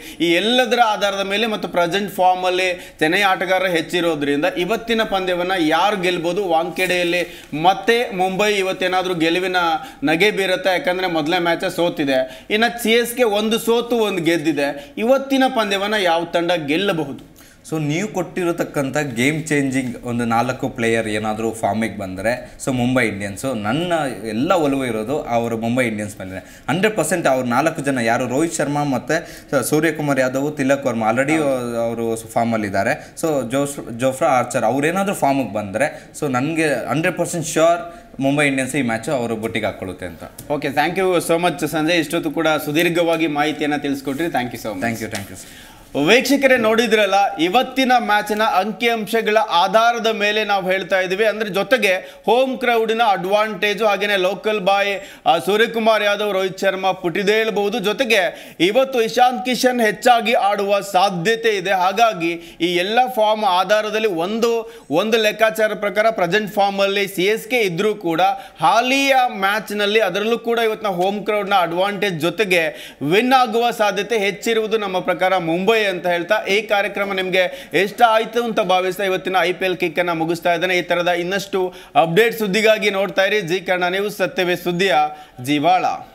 S1: ಈ ಎಲ್ಲದರ ಆಧಾರದ ಮೇಲೆ ಮತ್ತು ಪ್ರೆಸೆಂಟ್ ಫಾರ್ಮ್ ಅಲ್ಲಿ ತೆನೆ ಆಟಗಾರ ಹೆಚ್ಚಿರೋದ್ರಿಂದ ಇವತ್ತಿನ ಪಂದ್ಯವನ್ನ ಯಾರು ಗೆಲ್ಬೋದು ವಾಂಖೇಡೆಯಲ್ಲಿ ಮತ್ತೆ ಮುಂಬೈ ಇವತ್ತೇನಾದ್ರೂ ಗೆಲುವಿನ ನಗೆ ಬೀರುತ್ತೆ ಯಾಕಂದ್ರೆ ಮೊದಲನೇ ಮ್ಯಾಚ್ ಸೋತಿದೆ ಇನ್ನು ಸಿ ಎಸ್ ಕೆ ಒಂದು ಸೋತು ಒಂದು ಗೆದ್ದಿದೆ ಇವತ್ತಿನ ಪಂದ್ಯವನ್ನ ಯಾವ ತಂಡ ಗೆಲ್ಲಬಹುದು
S2: ಸೊ ನೀವು ಕೊಟ್ಟಿರತಕ್ಕಂಥ ಗೇಮ್ ಚೇಂಜಿಂಗ್ ಒಂದು ನಾಲ್ಕು ಪ್ಲೇಯರ್ ಏನಾದರೂ ಫಾರ್ಮಿಗೆ ಬಂದರೆ ಸೊ ಮುಂಬೈ ಇಂಡಿಯನ್ಸು ನನ್ನ ಎಲ್ಲ ಒಲವು ಇರೋದು ಅವರು ಮುಂಬೈ ಇಂಡಿಯನ್ಸ್ ಮೇಲೆ ಹಂಡ್ರೆಡ್ ಪರ್ಸೆಂಟ್ ಅವ್ರು ನಾಲ್ಕು ಜನ ಯಾರು ರೋಹಿತ್ ಶರ್ಮಾ ಮತ್ತು ಸೂರ್ಯಕುಮಾರ್ ಯಾದವ್ ತಿಲಕ್ ವರ್ಮಾ ಆಲ್ರೆಡಿ ಅವರು ಫಾರ್ಮಲ್ಲಿದ್ದಾರೆ ಸೊ ಜೋಸ್ ಜೋಫ್ರಾ ಆರ್ಚರ್ ಅವ್ರೇನಾದರೂ ಫಾರ್ಮಿಗೆ ಬಂದರೆ ಸೊ ನನಗೆ hundred percent sure Mumbai Indians ಈ ಮ್ಯಾಚು ಅವರು ಬುಟ್ಟಿಗೆ ಹಾಕ್ಕೊಳ್ಳುತ್ತೆ ಅಂತ
S1: okay thank you so much Sanjay ಇಷ್ಟೊತ್ತು ಕೂಡ ಸುದೀರ್ಘವಾಗಿ ಮಾಹಿತಿಯನ್ನು ತಿಳಿಸ್ಕೊಟ್ರಿ thank you so much
S2: thank you thank you
S1: ವೀಕ್ಷಕರೇ ನೋಡಿದ್ರಲ್ಲ ಇವತ್ತಿನ ಮ್ಯಾಚಿನ ಅಂಕಿಅಂಶಗಳ ಆಧಾರದ ಮೇಲೆ ನಾವು ಹೇಳ್ತಾ ಇದ್ದೀವಿ ಅಂದ್ರೆ ಜೊತೆಗೆ ಹೋಮ್ ಕ್ರೌಡಿನ ಅಡ್ವಾಂಟೇಜು ಹಾಗೇನೆ ಲೋಕಲ್ ಬಾಯ್ ಆ, ಸೂರ್ಯಕುಮಾರ್ ಯಾದವ್ ರೋಹಿತ್ ಶರ್ಮಾ ಪುಟಿದೇಳಬಹುದು ಜೊತೆಗೆ ಇವತ್ತು ಇಶಾಂತ್ ಕಿಶನ್ ಹೆಚ್ಚಾಗಿ ಆಡುವ ಸಾಧ್ಯತೆ ಇದೆ ಹಾಗಾಗಿ ಈ ಎಲ್ಲ ಫಾರ್ಮ್ ಆಧಾರದಲ್ಲಿ ಒಂದು ಒಂದು ಲೆಕ್ಕಾಚಾರ ಪ್ರಕಾರ ಪ್ರೆಸೆಂಟ್ ಫಾರ್ಮ್ ಅಲ್ಲಿ ಸಿ ಎಸ್ ಕೆ ಇದ್ರೂ ಕೂಡ ಹಾಲಿಯ ಮ್ಯಾಚ್ ನಲ್ಲಿ ಅದರಲ್ಲೂ ಕೂಡ ಇವತ್ತಿನ ಹೋಮ್ ಕ್ರೌಡ್ನ ಅಡ್ವಾಂಟೇಜ್ ಜೊತೆಗೆ ವಿನ್ ಆಗುವ ಸಾಧ್ಯತೆ ಹೆಚ್ಚಿರುವುದು ನಮ್ಮ ಪ್ರಕಾರ ಮುಂಬೈ ಅಂತ ಹೇಳ್ತಾ ಈ ಕಾರ್ಯಕ್ರಮ ನಿಮಗೆ ಇಷ್ಟ ಆಯ್ತು ಅಂತ ಭಾವಿಸ್ತಾ ಇವತ್ತಿನ ಐ ಪಿ ಎಲ್ ಕಿಕ್ ಅನ್ನ ಮುಗಿಸ್ತಾ ಇದ್ದೇನೆ ಈ ತರದ ಇನ್ನಷ್ಟು ಅಪ್ಡೇಟ್ ಸುದ್ದಿಗಾಗಿ ನೋಡ್ತಾ ಇರಿ ಜಿ ಕನ್ನಡ ನ್ಯೂಸ್ ಸತ್ಯವೇ ಸುದ್ದಿಯ ಜೀವಾಳ